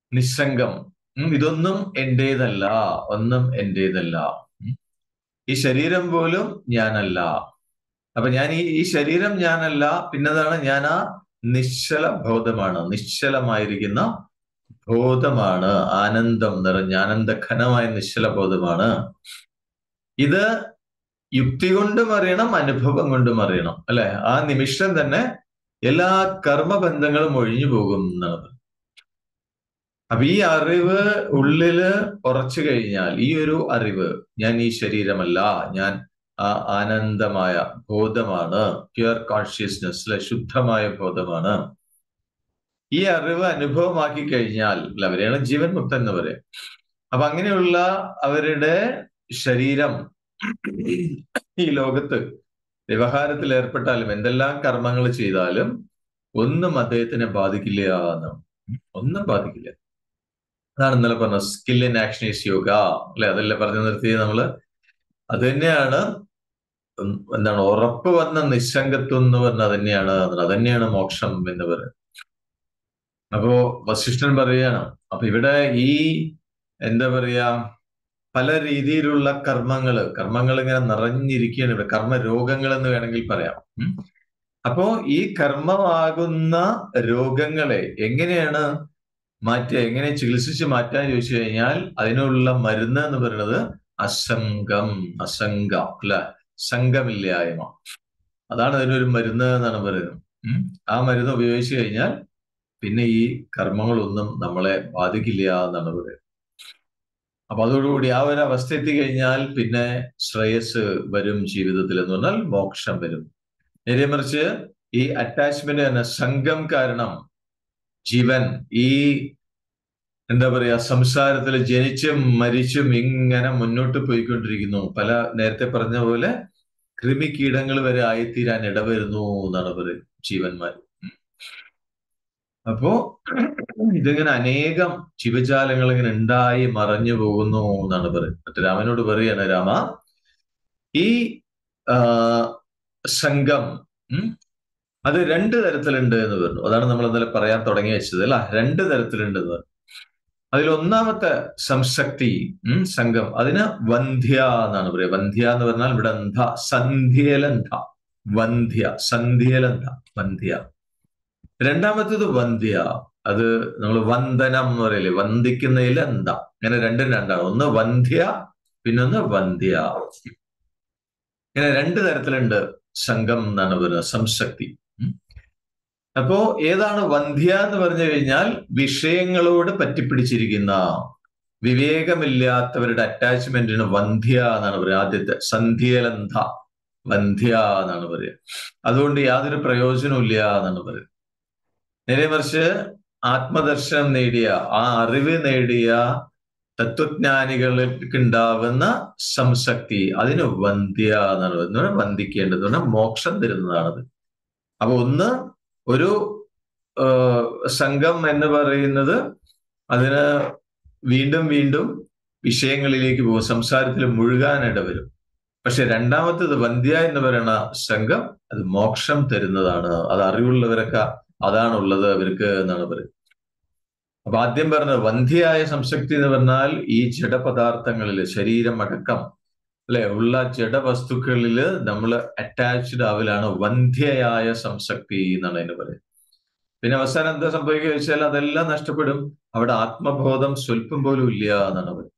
നിസ്സംഗം ഉം, ഇതൊന്നും എന്റേതല്ല ഒന്നും എന്റേതല്ല ഉം. ഈ ശരീരം പോലും ഞാനല്ല അപ്പൊ ഞാൻ ഈ ഈ ശരീരം ഞാനല്ല പിന്നതാണ് ഞാൻ ആ നിശ്ചല ബോധമാണ് നിശ്ചലമായിരിക്കുന്ന ബോധമാണ് ആനന്ദം നിറഞ്ഞ ആനന്ദഘനമായ നിശ്ചല ബോധമാണ് ഇത് യുക്തി കൊണ്ടും അറിയണം അനുഭവം കൊണ്ടും അറിയണം അല്ലെ ആ നിമിഷം തന്നെ എല്ലാ കർമ്മബന്ധങ്ങളും ഒഴിഞ്ഞു പോകും എന്നാണ് അപ്പൊ ഈ അറിവ് ഉള്ളില് ഉറച്ചു കഴിഞ്ഞാൽ ഈ ഒരു അറിവ് ഞാൻ ഈ ശരീരമല്ല ഞാൻ ആ ആനന്ദമായ ബോധമാണ് പ്യുവർ കോൺഷ്യസ്നെസ് അല്ലെ ശുദ്ധമായ ബോധമാണ് ഈ അറിവ് അനുഭവമാക്കി കഴിഞ്ഞാൽ അല്ല അവരെയാണ് ജീവൻ മുക്തൻ എന്ന് പറയാം അപ്പൊ അങ്ങനെയുള്ള അവരുടെ ശരീരം ഈ ലോകത്ത് വ്യവഹാരത്തിൽ ഏർപ്പെട്ടാലും എന്തെല്ലാം കർമ്മങ്ങൾ ചെയ്താലും ഒന്നും അദ്ദേഹത്തിനെ ബാധിക്കില്ല എന്നാണ് ഒന്നും ബാധിക്കില്ല അതാണ് ഇന്നലെ പറഞ്ഞത് skill in action is yoga അല്ലെ അതല്ലേ പറഞ്ഞു നിർത്തിയത് നമ്മള് അത് തന്നെയാണ് ഉം എന്താണ് ഉറപ്പ് വന്ന നിസ്സംഗത്വം എന്ന് പറഞ്ഞാൽ അത് തന്നെയാണ് അത് തന്നെയാണ് മോക്ഷം എന്ന് പറയുന്നത് അപ്പോ വസിഷ്ഠൻ പറയാണ് അപ്പൊ ഇവിടെ ഈ എന്താ പറയാ പല രീതിയിലുള്ള കർമ്മങ്ങള് കർമ്മങ്ങൾ ഇങ്ങനെ നിറഞ്ഞിരിക്കുകയാണ് ഇവിടെ കർമ്മ രോഗങ്ങൾ എന്ന് വേണമെങ്കിൽ പറയാം ഉം. അപ്പോ ഈ കർമ്മമാകുന്ന രോഗങ്ങളെ എങ്ങനെയാണ് മാറ്റുക എങ്ങനെ ചികിത്സിച്ച് മാറ്റാൻ ചോദിച്ചു കഴിഞ്ഞാൽ അതിനുള്ള മരുന്ന് എന്ന് പറയുന്നത് അസംഗം അസംഗ അല്ല സംഘമില്ലായ്മ അതാണ് അതിനൊരു മരുന്ന് എന്നാണ് പറയുന്നത് ഉം. ആ മരുന്ന് ഉപയോഗിച്ചു കഴിഞ്ഞാൽ പിന്നെ ഈ കർമ്മങ്ങളൊന്നും നമ്മളെ ബാധിക്കില്ല എന്നാണ് പറയുന്നത് അപ്പൊ അതോടുകൂടി ആ ഒരു അവസ്ഥ എത്തിക്കഴിഞ്ഞാൽ പിന്നെ ശ്രേയസ് വരും ജീവിതത്തിൽ എന്ന് പറഞ്ഞാൽ മോക്ഷം വരും നേരെ മറിച്ച് ഈ അറ്റാച്ച്മെന്റ് തന്നെ സംഘം കാരണം ജീവൻ ഈ എന്താ പറയാ സംസാരത്തിൽ ജനിച്ചും മരിച്ചും ഇങ്ങനെ മുന്നോട്ട് പോയിക്കൊണ്ടിരിക്കുന്നു പല നേരത്തെ പറഞ്ഞ പോലെ കൃമികീടങ്ങൾ വരെ ആയിത്തീരാൻ ഇടവരുന്നു എന്നാണ് പറയുന്നത് ജീവന്മാർ അപ്പോ ഇതിങ്ങനെ അനേകം ജീവജാലങ്ങൾ ഇങ്ങനെ ഉണ്ടായി മറഞ്ഞു പോകുന്നു എന്നാണ് പറയുന്നത് മറ്റു രാമനോട് പറയാണ് രാമ ഈ ആ, സംഘം ഉം, അത് രണ്ട് തരത്തിലുണ്ട് എന്ന് പറഞ്ഞു അതാണ് നമ്മൾ ഇന്നലെ പറയാൻ തുടങ്ങി വെച്ചത് അല്ല രണ്ട് തരത്തിലുണ്ട് എന്ന് പറഞ്ഞു അതിൽ ഒന്നാമത്തെ സംശക്തി ഉം, സംഘം അതിന് വന്ധ്യ എന്നാണ് പറയുക വന്ധ്യ എന്ന് പറഞ്ഞാൽ ഇവിടെ അന്ധ സന്ധ്യലന്ധ വന്ധ്യ സന്ധ്യലന്ധ വന്ധ്യ രണ്ടാമത്തേത് വന്ധ്യ അത് നമ്മൾ വന്ദനം എന്ന് പറയില്ലേ വന്ദിക്കുന്നതിൽ എന്താ ഇങ്ങനെ രണ്ടും രണ്ടാണ് ഒന്ന് വന്ധ്യ പിന്നൊന്ന് വന്ധ്യ ഇങ്ങനെ രണ്ട് തരത്തിലുണ്ട് സംഘം എന്നാണ് പറയുന്നത് സംശക്തി ഉം. അപ്പോ ഏതാണ് വന്ധ്യ എന്ന് പറഞ്ഞു കഴിഞ്ഞാൽ വിഷയങ്ങളോട് പറ്റിപ്പിടിച്ചിരിക്കുന്ന വിവേകമില്ലാത്തവരുടെ അറ്റാച്ച്മെന്റിന് വന്ധ്യ എന്നാണ് പറയുക ആദ്യത്തെ സന്ധ്യലന്ധ വന്ധ്യ എന്നാണ് പറയുക അതുകൊണ്ട് യാതൊരു പ്രയോജനവും ഇല്ല എന്നാണ് പറയുന്നത് നേരെ മറിച്ച് ആത്മദർശനം നേടിയ ആ അറിവ് നേടിയ തത്വജ്ഞാനികൾക്ക് ഉണ്ടാവുന്ന സംശക്തി അതിന് വന്ധ്യ എന്നാണ് പറയുന്നത് വന്ദിക്കേണ്ടത് പറഞ്ഞാൽ മോക്ഷം തരുന്നതാണത് അപ്പൊ ഒന്ന് ഒരു ആ, സംഘം എന്ന് പറയുന്നത് അതിന് വീണ്ടും വീണ്ടും വിഷയങ്ങളിലേക്ക് പോകും സംസാരത്തിൽ മുഴുകാനിട വരും പക്ഷെ രണ്ടാമത്തേത് വന്ധ്യ എന്ന് പറയുന്ന സംഘം അത് മോക്ഷം തരുന്നതാണ് അത് അറിവുള്ളവരൊക്കെ അതാണുള്ളത് അവർക്ക് എന്നാണ് പറയുന്നത് അപ്പൊ ആദ്യം പറഞ്ഞത് വന്ധ്യയായ സംശക്തി എന്ന് പറഞ്ഞാൽ ഈ ജഡപദാർത്ഥങ്ങളിൽ ശരീരം അടക്കം അല്ലെ ഉള്ള ജഡവസ്തുക്കളിൽ നമ്മൾ അറ്റാച്ച്ഡ് ആവലാണ് വന്ധ്യയായ സംശക്തി എന്നാണ് അതിന് പറയുന്നത് പിന്നെ അവസാനം എന്താ സംഭവിക്കുക വെച്ചാൽ അതെല്ലാം നഷ്ടപ്പെടും അവിടെ ആത്മബോധം സ്വല്പം പോലും ഇല്ല എന്നാണ് പറയുന്നത്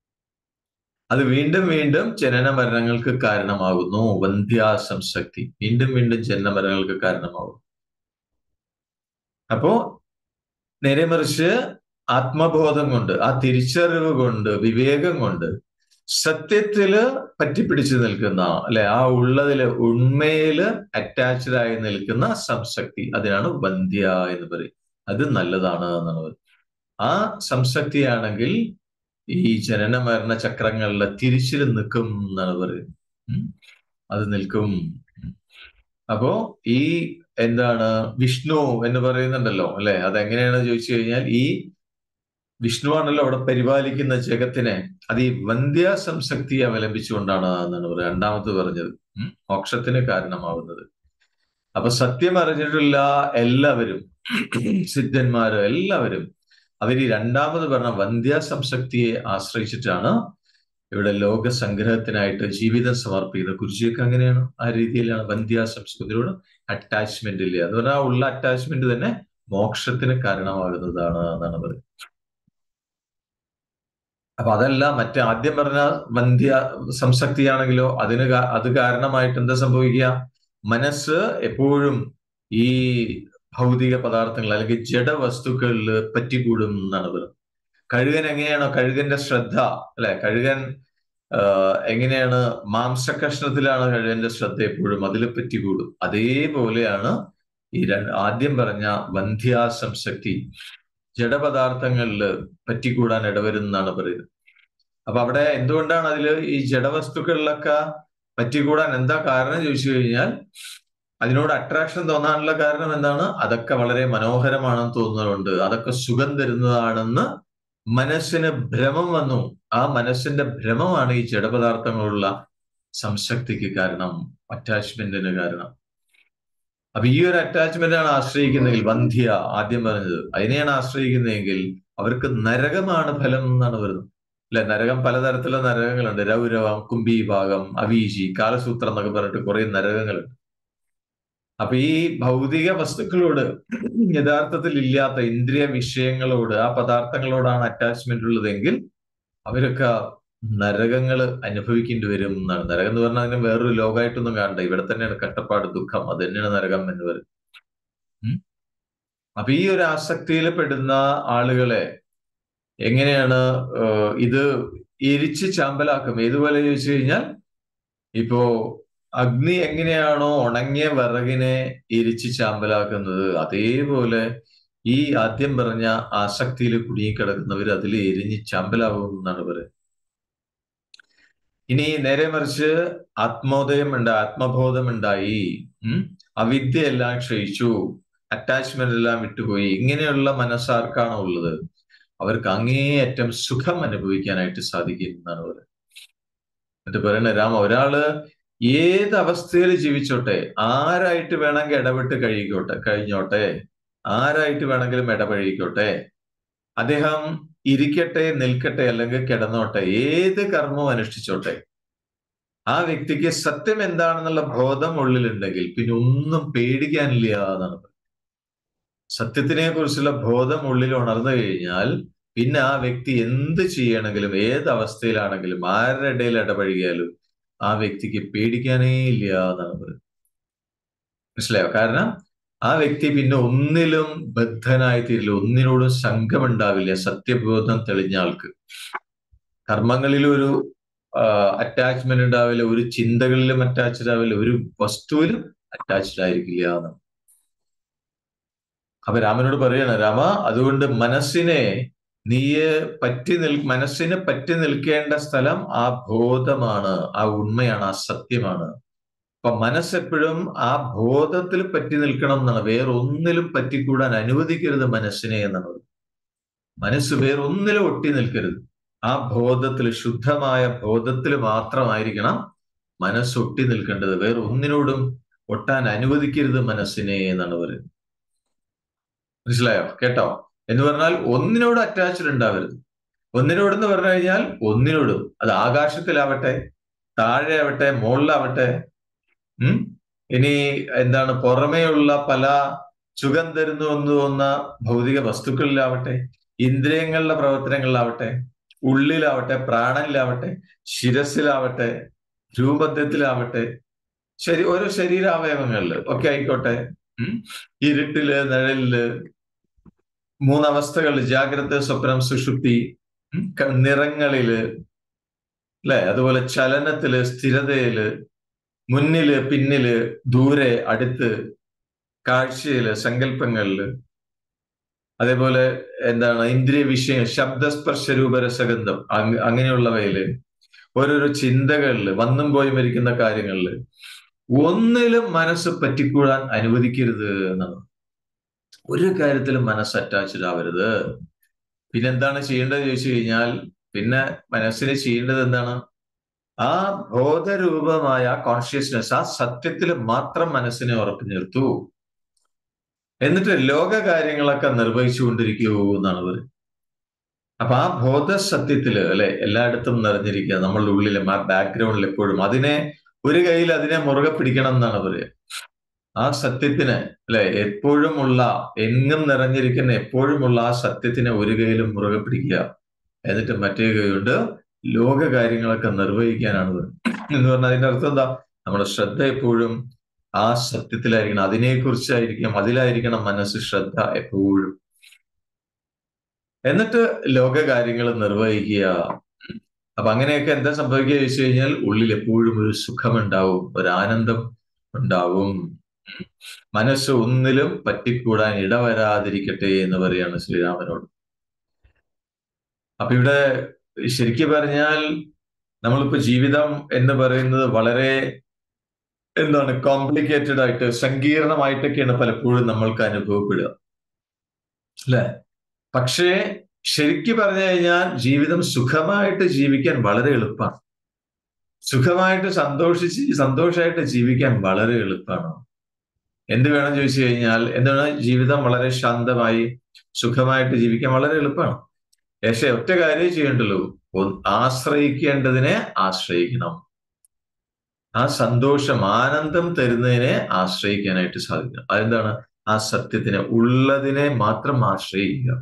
അത് വീണ്ടും വീണ്ടും ജനന മരണങ്ങൾക്ക് കാരണമാകുന്നു വന്ധ്യാ സംശക്തി വീണ്ടും വീണ്ടും ജനന മരണങ്ങൾക്ക് കാരണമാകും അപ്പോ നേരെ മറിച്ച് ആത്മബോധം കൊണ്ട് ആ തിരിച്ചറിവ് കൊണ്ട് വിവേകം കൊണ്ട് സത്യത്തില് പറ്റിപ്പിടിച്ചു നിൽക്കുന്ന അല്ലെ ആ ഉള്ളതില് ഉണ്മയില് അറ്റാച്ച്ഡ് ആയി നിൽക്കുന്ന സംശക്തി അതിനാണ് വന്ധ്യ എന്ന് പറയും അത് നല്ലതാണ് എന്നാണ് പറയുന്നത് ആ സംശക്തിയാണെങ്കിൽ ഈ ജനന മരണ ചക്രങ്ങളിലെ തിരിച്ചിൽ നിൽക്കും എന്നാണ് പറയുന്നത് ഉം. അത് നിൽക്കും അപ്പോ ഈ എന്താണ് വിഷ്ണു എന്ന് പറയുന്നുണ്ടല്ലോ അല്ലെ അതെങ്ങനെയാണ് ചോദിച്ചു കഴിഞ്ഞാൽ ഈ വിഷ്ണു ആണല്ലോ അവിടെ പരിപാലിക്കുന്ന ജഗത്തിനെ അത് ഈ വന്ധ്യ സംശക്തി അവലംബിച്ചുകൊണ്ടാണ് എന്നാണ് പറയുക രണ്ടാമത് പറഞ്ഞത് ഉം. മോക്ഷത്തിന് കാരണമാവുന്നത് അപ്പൊ സത്യം അറിഞ്ഞിട്ടുള്ള എല്ലാവരും സിദ്ധന്മാര് എല്ലാവരും അവർ ഈ രണ്ടാമത് പറഞ്ഞ വന്ധ്യ സംശക്തിയെ ആശ്രയിച്ചിട്ടാണ് ഇവിടെ ലോക സംഗ്രഹത്തിനായിട്ട് ജീവിതം സമർപ്പിക്കുന്നത് കുരിശിയൊക്കെ അങ്ങനെയാണ് ആ രീതിയിലാണ് വന്ധ്യ സംസ്കൃതിയോട് അറ്റാച്ച്മെന്റ് ഇല്ല എന്ന് പറഞ്ഞാൽ ഉള്ള അറ്റാച്ച്മെന്റ് തന്നെ മോക്ഷത്തിന് കാരണമാകുന്നതാണ് എന്നാണ് പറയുന്നത് അപ്പൊ അതല്ല മറ്റേ ആദ്യം പറഞ്ഞ വന്ധ്യ സംശക്തിയാണെങ്കിലോ അതിന് അത് കാരണമായിട്ട് എന്താ സംഭവിക്കുക മനസ്സ് എപ്പോഴും ഈ ഭൗതിക പദാർത്ഥങ്ങൾ അല്ലെങ്കിൽ ജഡവസ്തുക്കളിൽ പറ്റിക്കൂടും എന്നാണ് പറയുന്നത് കഴുകൻ എങ്ങനെയാണോ കഴുകന്റെ ശ്രദ്ധ അല്ലെ കഴുകൻ എങ്ങനെയാണ് മാംസകഷ്ണത്തിലാണ് കഴുകന്റെ ശ്രദ്ധ എപ്പോഴും അതിൽ പറ്റിക്കൂടും അതേപോലെയാണ് ഈ ആദ്യം പറഞ്ഞ വന്ധ്യാസംശക്തി ജഡപദാർത്ഥങ്ങളിൽ പറ്റിക്കൂടാൻ ഇടവരുന്നതാണ് പറയുന്നത് അപ്പൊ അവിടെ എന്തുകൊണ്ടാണ് അതിൽ ഈ ജഡവസ്തുക്കളിലൊക്കെ പറ്റിക്കൂടാൻ എന്താ കാരണം ചോദിച്ചു കഴിഞ്ഞാൽ അതിനോട് അട്രാക്ഷൻ തോന്നാനുള്ള കാരണം എന്താണ് അതൊക്കെ വളരെ മനോഹരമാണെന്ന് തോന്നുന്നുണ്ട് അതൊക്കെ സുഖം തരുന്നതാണെന്ന് മനസ്സിന് ഭ്രമം വന്നു ആ മനസ്സിന്റെ ഭ്രമമാണ് ഈ ജഡപദാർത്ഥങ്ങളുള്ള സംശക്തിക്ക് കാരണം അറ്റാച്ച്മെന്റിന് കാരണം അപ്പൊ ഈ ഒരു അറ്റാച്ച്മെന്റ് ആണ് ആശ്രയിക്കുന്നതെങ്കിൽ വന്ധ്യ ആദ്യം പറഞ്ഞത് അതിനെയാണ് ആശ്രയിക്കുന്നതെങ്കിൽ അവർക്ക് നരകമാണ് ഫലം എന്നാണ് പറയുന്നത് അല്ലെ നരകം പലതരത്തിലുള്ള നരകങ്ങളുണ്ട് രൗരവം കുംഭീഭാഗം അവീശി കാലസൂത്രം എന്നൊക്കെ പറഞ്ഞിട്ട് കുറെ നരകങ്ങളുണ്ട് അപ്പൊ ഈ ഭൗതിക വസ്തുക്കളോട് യഥാർത്ഥത്തിൽ ഇല്ലാത്ത ഇന്ദ്രിയ വിഷയങ്ങളോട് ആ പദാർത്ഥങ്ങളോടാണ് അറ്റാച്ച്മെന്റ് ഉള്ളതെങ്കിൽ അവരൊക്കെ നരകങ്ങൾ അനുഭവിക്കേണ്ടി വരും എന്നാണ് നരകം എന്ന് പറഞ്ഞാൽ അതിന് വേറൊരു ലോകമായിട്ടൊന്നും കാണണ്ട ഇവിടെ തന്നെയാണ് കഷ്ടപ്പാട് ദുഃഖം അത് തന്നെയാണ് നരകം എന്ന് പറയും അപ്പൊ ഈ ഒരു ആസക്തിയിൽ പെടുന്ന ആളുകളെ എങ്ങനെയാണ് ഇത് എരിച്ച് ചാമ്പലാക്കും ഏതുപോലെ ചോദിച്ചു കഴിഞ്ഞാൽ ഇപ്പോ അഗ്നി എങ്ങനെയാണോ ഉണങ്ങിയ വിറകിനെ എരിച്ച് ചാമ്പലാക്കുന്നത് അതേപോലെ ഈ ആദ്യം പറഞ്ഞ ആസക്തിയിൽ കുടുങ്ങിക്കിടക്കുന്നവർ അതിൽ എരിഞ്ഞ് ചാമ്പലാവും എന്നാണ് പറയുന്നത് ഇനി നേരെ മറിച്ച് ആത്മോദയം ഉണ്ട് ആത്മബോധം ഉണ്ടായി ഉം അവിദ്യയെല്ലാം ക്ഷയിച്ചു അറ്റാച്ച്മെന്റ് എല്ലാം വിട്ടുപോയി ഇങ്ങനെയുള്ള മനസ്സാർക്കാണോ ഉള്ളത് അവർക്ക് അങ്ങേയറ്റം സുഖം അനുഭവിക്കാനായിട്ട് സാധിക്കും എന്നാണ് പറയുന്നത് എന്നിട്ട് പറയുന്നത് രാമ ഒരാള് ഏത് അവസ്ഥയിൽ ജീവിച്ചോട്ടെ ആരായിട്ട് വേണമെങ്കിൽ ഇടപെട്ട് കഴിക്കോട്ടെ കഴിഞ്ഞോട്ടെ ആരായിട്ട് വേണമെങ്കിലും ഇടപഴകിക്കോട്ടെ അദ്ദേഹം ഇരിക്കട്ടെ നിൽക്കട്ടെ അല്ലെങ്കിൽ കിടന്നോട്ടെ ഏത് കർമ്മവും അനുഷ്ഠിച്ചോട്ടെ ആ വ്യക്തിക്ക് സത്യം എന്താണെന്നുള്ള ബോധം ഉള്ളിലുണ്ടെങ്കിൽ പിന്നെ ഒന്നും പേടിക്കാനില്ല എന്നാണ് സത്യത്തിനെ കുറിച്ചുള്ള ബോധം ഉള്ളിൽ ഉണർന്നു കഴിഞ്ഞാൽ പിന്നെ ആ വ്യക്തി എന്ത് ചെയ്യണമെങ്കിലും ഏത് അവസ്ഥയിലാണെങ്കിലും ആരുടെ ഇടയിൽ ഇടപഴകിയാലും ആ വ്യക്തിക്ക് പേടിക്കാനേ ഇല്ല എന്നാണ് പറയുന്നത് മനസ്സിലായോ കാരണം ആ വ്യക്തി പിന്നെ ഒന്നിലും ബദ്ധനായി തീരില്ല ഒന്നിനോടും സംഘമുണ്ടാവില്ല സത്യബോധം തെളിഞ്ഞ ആൾക്ക് കർമ്മങ്ങളിൽ ഒരു അറ്റാച്ച്മെന്റ് ഉണ്ടാവില്ല ഒരു ചിന്തകളിലും അറ്റാച്ച്ഡ് ആവില്ല ഒരു വസ്തുവിലും അറ്റാച്ച്ഡ് ആയിരിക്കില്ല എന്നാണ് അപ്പൊ രാമനോട് പറയണ രാമ അതുകൊണ്ട് മനസ്സിനെ നീ പറ്റി നിൽ മനസ്സിന് പറ്റി നിൽക്കേണ്ട സ്ഥലം ആ ബോധമാണ് ആ ഉണ്മയാണ് ആ സത്യമാണ് അപ്പൊ മനസ്സെപ്പോഴും ആ ബോധത്തിൽ പറ്റി നിൽക്കണം എന്നാണ് വേറൊന്നിലും പറ്റിക്കൂടാൻ അനുവദിക്കരുത് മനസ്സിനെ എന്നാണ് മനസ്സ് വേറൊന്നിലും ഒട്ടി നിൽക്കരുത് ആ ബോധത്തിൽ ശുദ്ധമായ ബോധത്തിൽ മാത്രമായിരിക്കണം മനസ്സ് ഒട്ടി നിൽക്കേണ്ടത് വേറെ ഒന്നിനോടും ഒട്ടാൻ അനുവദിക്കരുത് മനസ്സിനെ എന്നാണ് പറയുന്നത് മനസ്സിലായോ കേട്ടോ എന്ന് പറഞ്ഞാൽ ഒന്നിനോട് അറ്റാച്ച്ഡ് ഉണ്ടാവരുത് ഒന്നിനോടെന്ന് പറഞ്ഞു കഴിഞ്ഞാൽ ഒന്നിനോടും അത് ആകാശത്തിലാവട്ടെ താഴെ ആവട്ടെ മുകളിലാവട്ടെ ഉം ഇനി എന്താണ് പുറമേയുള്ള പല സുഖം തരുന്നു എന്ന് തോന്നുന്ന ഭൗതിക വസ്തുക്കളിലാവട്ടെ ഇന്ദ്രിയങ്ങളുടെ പ്രവർത്തനങ്ങളിലാവട്ടെ ഉള്ളിലാവട്ടെ പ്രാണനിലാവട്ടെ ശിരസിലാവട്ടെ രൂപത്തിലാവട്ടെ ശരി ഓരോ ശരീരാവയവങ്ങളില് ഒക്കെ ആയിക്കോട്ടെ ഉം ഇരുട്ടില് നിഴലില് മൂന്നവസ്ഥകളിൽ ജാഗ്രത സ്വപ്നം സുഷുപ്തി നിറങ്ങളില് അല്ലെ അതുപോലെ ചലനത്തില് സ്ഥിരതയില് മുന്നില് പിന്നില് ദൂരെ അടുത്ത് കാഴ്ചയില് സങ്കല്പങ്ങളില് അതേപോലെ എന്താണ് ഇന്ദ്രിയ വിഷയം ശബ്ദസ്പർശ രൂപരസഗന്ധം അങ്ങനെയുള്ളവയില് ഓരോരോ ചിന്തകളില് വന്നും പോയി മരിക്കുന്ന കാര്യങ്ങളില് ഒന്നിലും മനസ്സ് പറ്റിക്കൂടാൻ അനുവദിക്കരുത് എന്നാണ് ഒരു കാര്യത്തിലും മനസ്സ് അറ്റാച്ച്ഡ് ആവരുത് പിന്നെ എന്താണ് ചെയ്യേണ്ടത് ചോദിച്ചു കഴിഞ്ഞാൽ പിന്നെ മനസ്സിന് ചെയ്യേണ്ടത് എന്താണ് ആ ബോധരൂപമായ കോൺഷ്യസ്നെസ് ആ സത്യത്തിൽ മാത്രം മനസ്സിനെ ഉറപ്പു നിർത്തൂ എന്നിട്ട് ലോക കാര്യങ്ങളൊക്കെ നിർവഹിച്ചു കൊണ്ടിരിക്കൂ എന്നാണ് പറയുന്നത് അപ്പൊ ആ ബോധസത്യത്തില് അല്ലെ എല്ലായിടത്തും നിറഞ്ഞിരിക്കുക നമ്മളുടെ ഉള്ളിലും ആ ബാക്ക്ഗ്രൗണ്ടിൽ എപ്പോഴും അതിനെ ഒരു കയ്യിൽ അതിനെ മുറുകെ പിടിക്കണം എന്നാണ് പറയുക ആ സത്യത്തിന് അല്ലെ എപ്പോഴും ഉള്ള എങ്ങും നിറഞ്ഞിരിക്കുന്ന എപ്പോഴുമുള്ള ആ സത്യത്തിനെ ഒരു കയ്യിലും മുറുകെ പിടിക്കുക എന്നിട്ട് മറ്റേ കൈ കൊണ്ട് ലോക കാര്യങ്ങളൊക്കെ നിർവഹിക്കാനാണ് പറയുന്നത് എന്ന് പറഞ്ഞാൽ അതിന്റെ അർത്ഥം എന്താ നമ്മുടെ ശ്രദ്ധ എപ്പോഴും ആ സത്യത്തിലായിരിക്കണം അതിനെക്കുറിച്ചായിരിക്കണം അതിലായിരിക്കണം മനസ്സ് ശ്രദ്ധ എപ്പോഴും എന്നിട്ട് ലോക കാര്യങ്ങൾ നിർവഹിക്കുക അപ്പൊ അങ്ങനെയൊക്കെ എന്താ സംഭവിക്കുക ചോദിച്ചു കഴിഞ്ഞാൽ ഉള്ളിൽ എപ്പോഴും ഒരു സുഖമുണ്ടാവും ഒരു ആനന്ദം ഉണ്ടാവും മനസ്സ് ഒന്നിലും പറ്റിക്കൂടാൻ ഇടവരാതിരിക്കട്ടെ എന്ന് പറയാണ് ശ്രീരാമനോട് അപ്പൊ ഇവിടെ ശരിക്കും പറഞ്ഞാൽ നമ്മളിപ്പോ ജീവിതം എന്ന് പറയുന്നത് വളരെ എന്താണ് കോംപ്ലിക്കേറ്റഡ് ആയിട്ട് സങ്കീർണമായിട്ടൊക്കെയാണ് പലപ്പോഴും നമ്മൾക്ക് അനുഭവപ്പെടുക അല്ലെ പക്ഷേ ശരിക്കു പറഞ്ഞു കഴിഞ്ഞാൽ ജീവിതം സുഖമായിട്ട് ജീവിക്കാൻ വളരെ എളുപ്പമാണ് സുഖമായിട്ട് സന്തോഷിച്ച് സന്തോഷമായിട്ട് ജീവിക്കാൻ വളരെ എളുപ്പമാണ് എന്ത് വേണം ചോദിച്ചു കഴിഞ്ഞാൽ എന്താണ് ജീവിതം വളരെ ശാന്തമായി സുഖമായിട്ട് ജീവിക്കാൻ വളരെ എളുപ്പമാണ് പക്ഷെ ഒറ്റ കാര്യം ചെയ്യണ്ടല്ലോ ആശ്രയിക്കേണ്ടതിനെ ആശ്രയിക്കണം ആ സന്തോഷം ആനന്ദം തരുന്നതിനെ ആശ്രയിക്കാനായിട്ട് സാധിക്കണം അതെന്താണ് ആ സത്യത്തിനെ ഉള്ളതിനെ മാത്രം ആശ്രയിക്കുക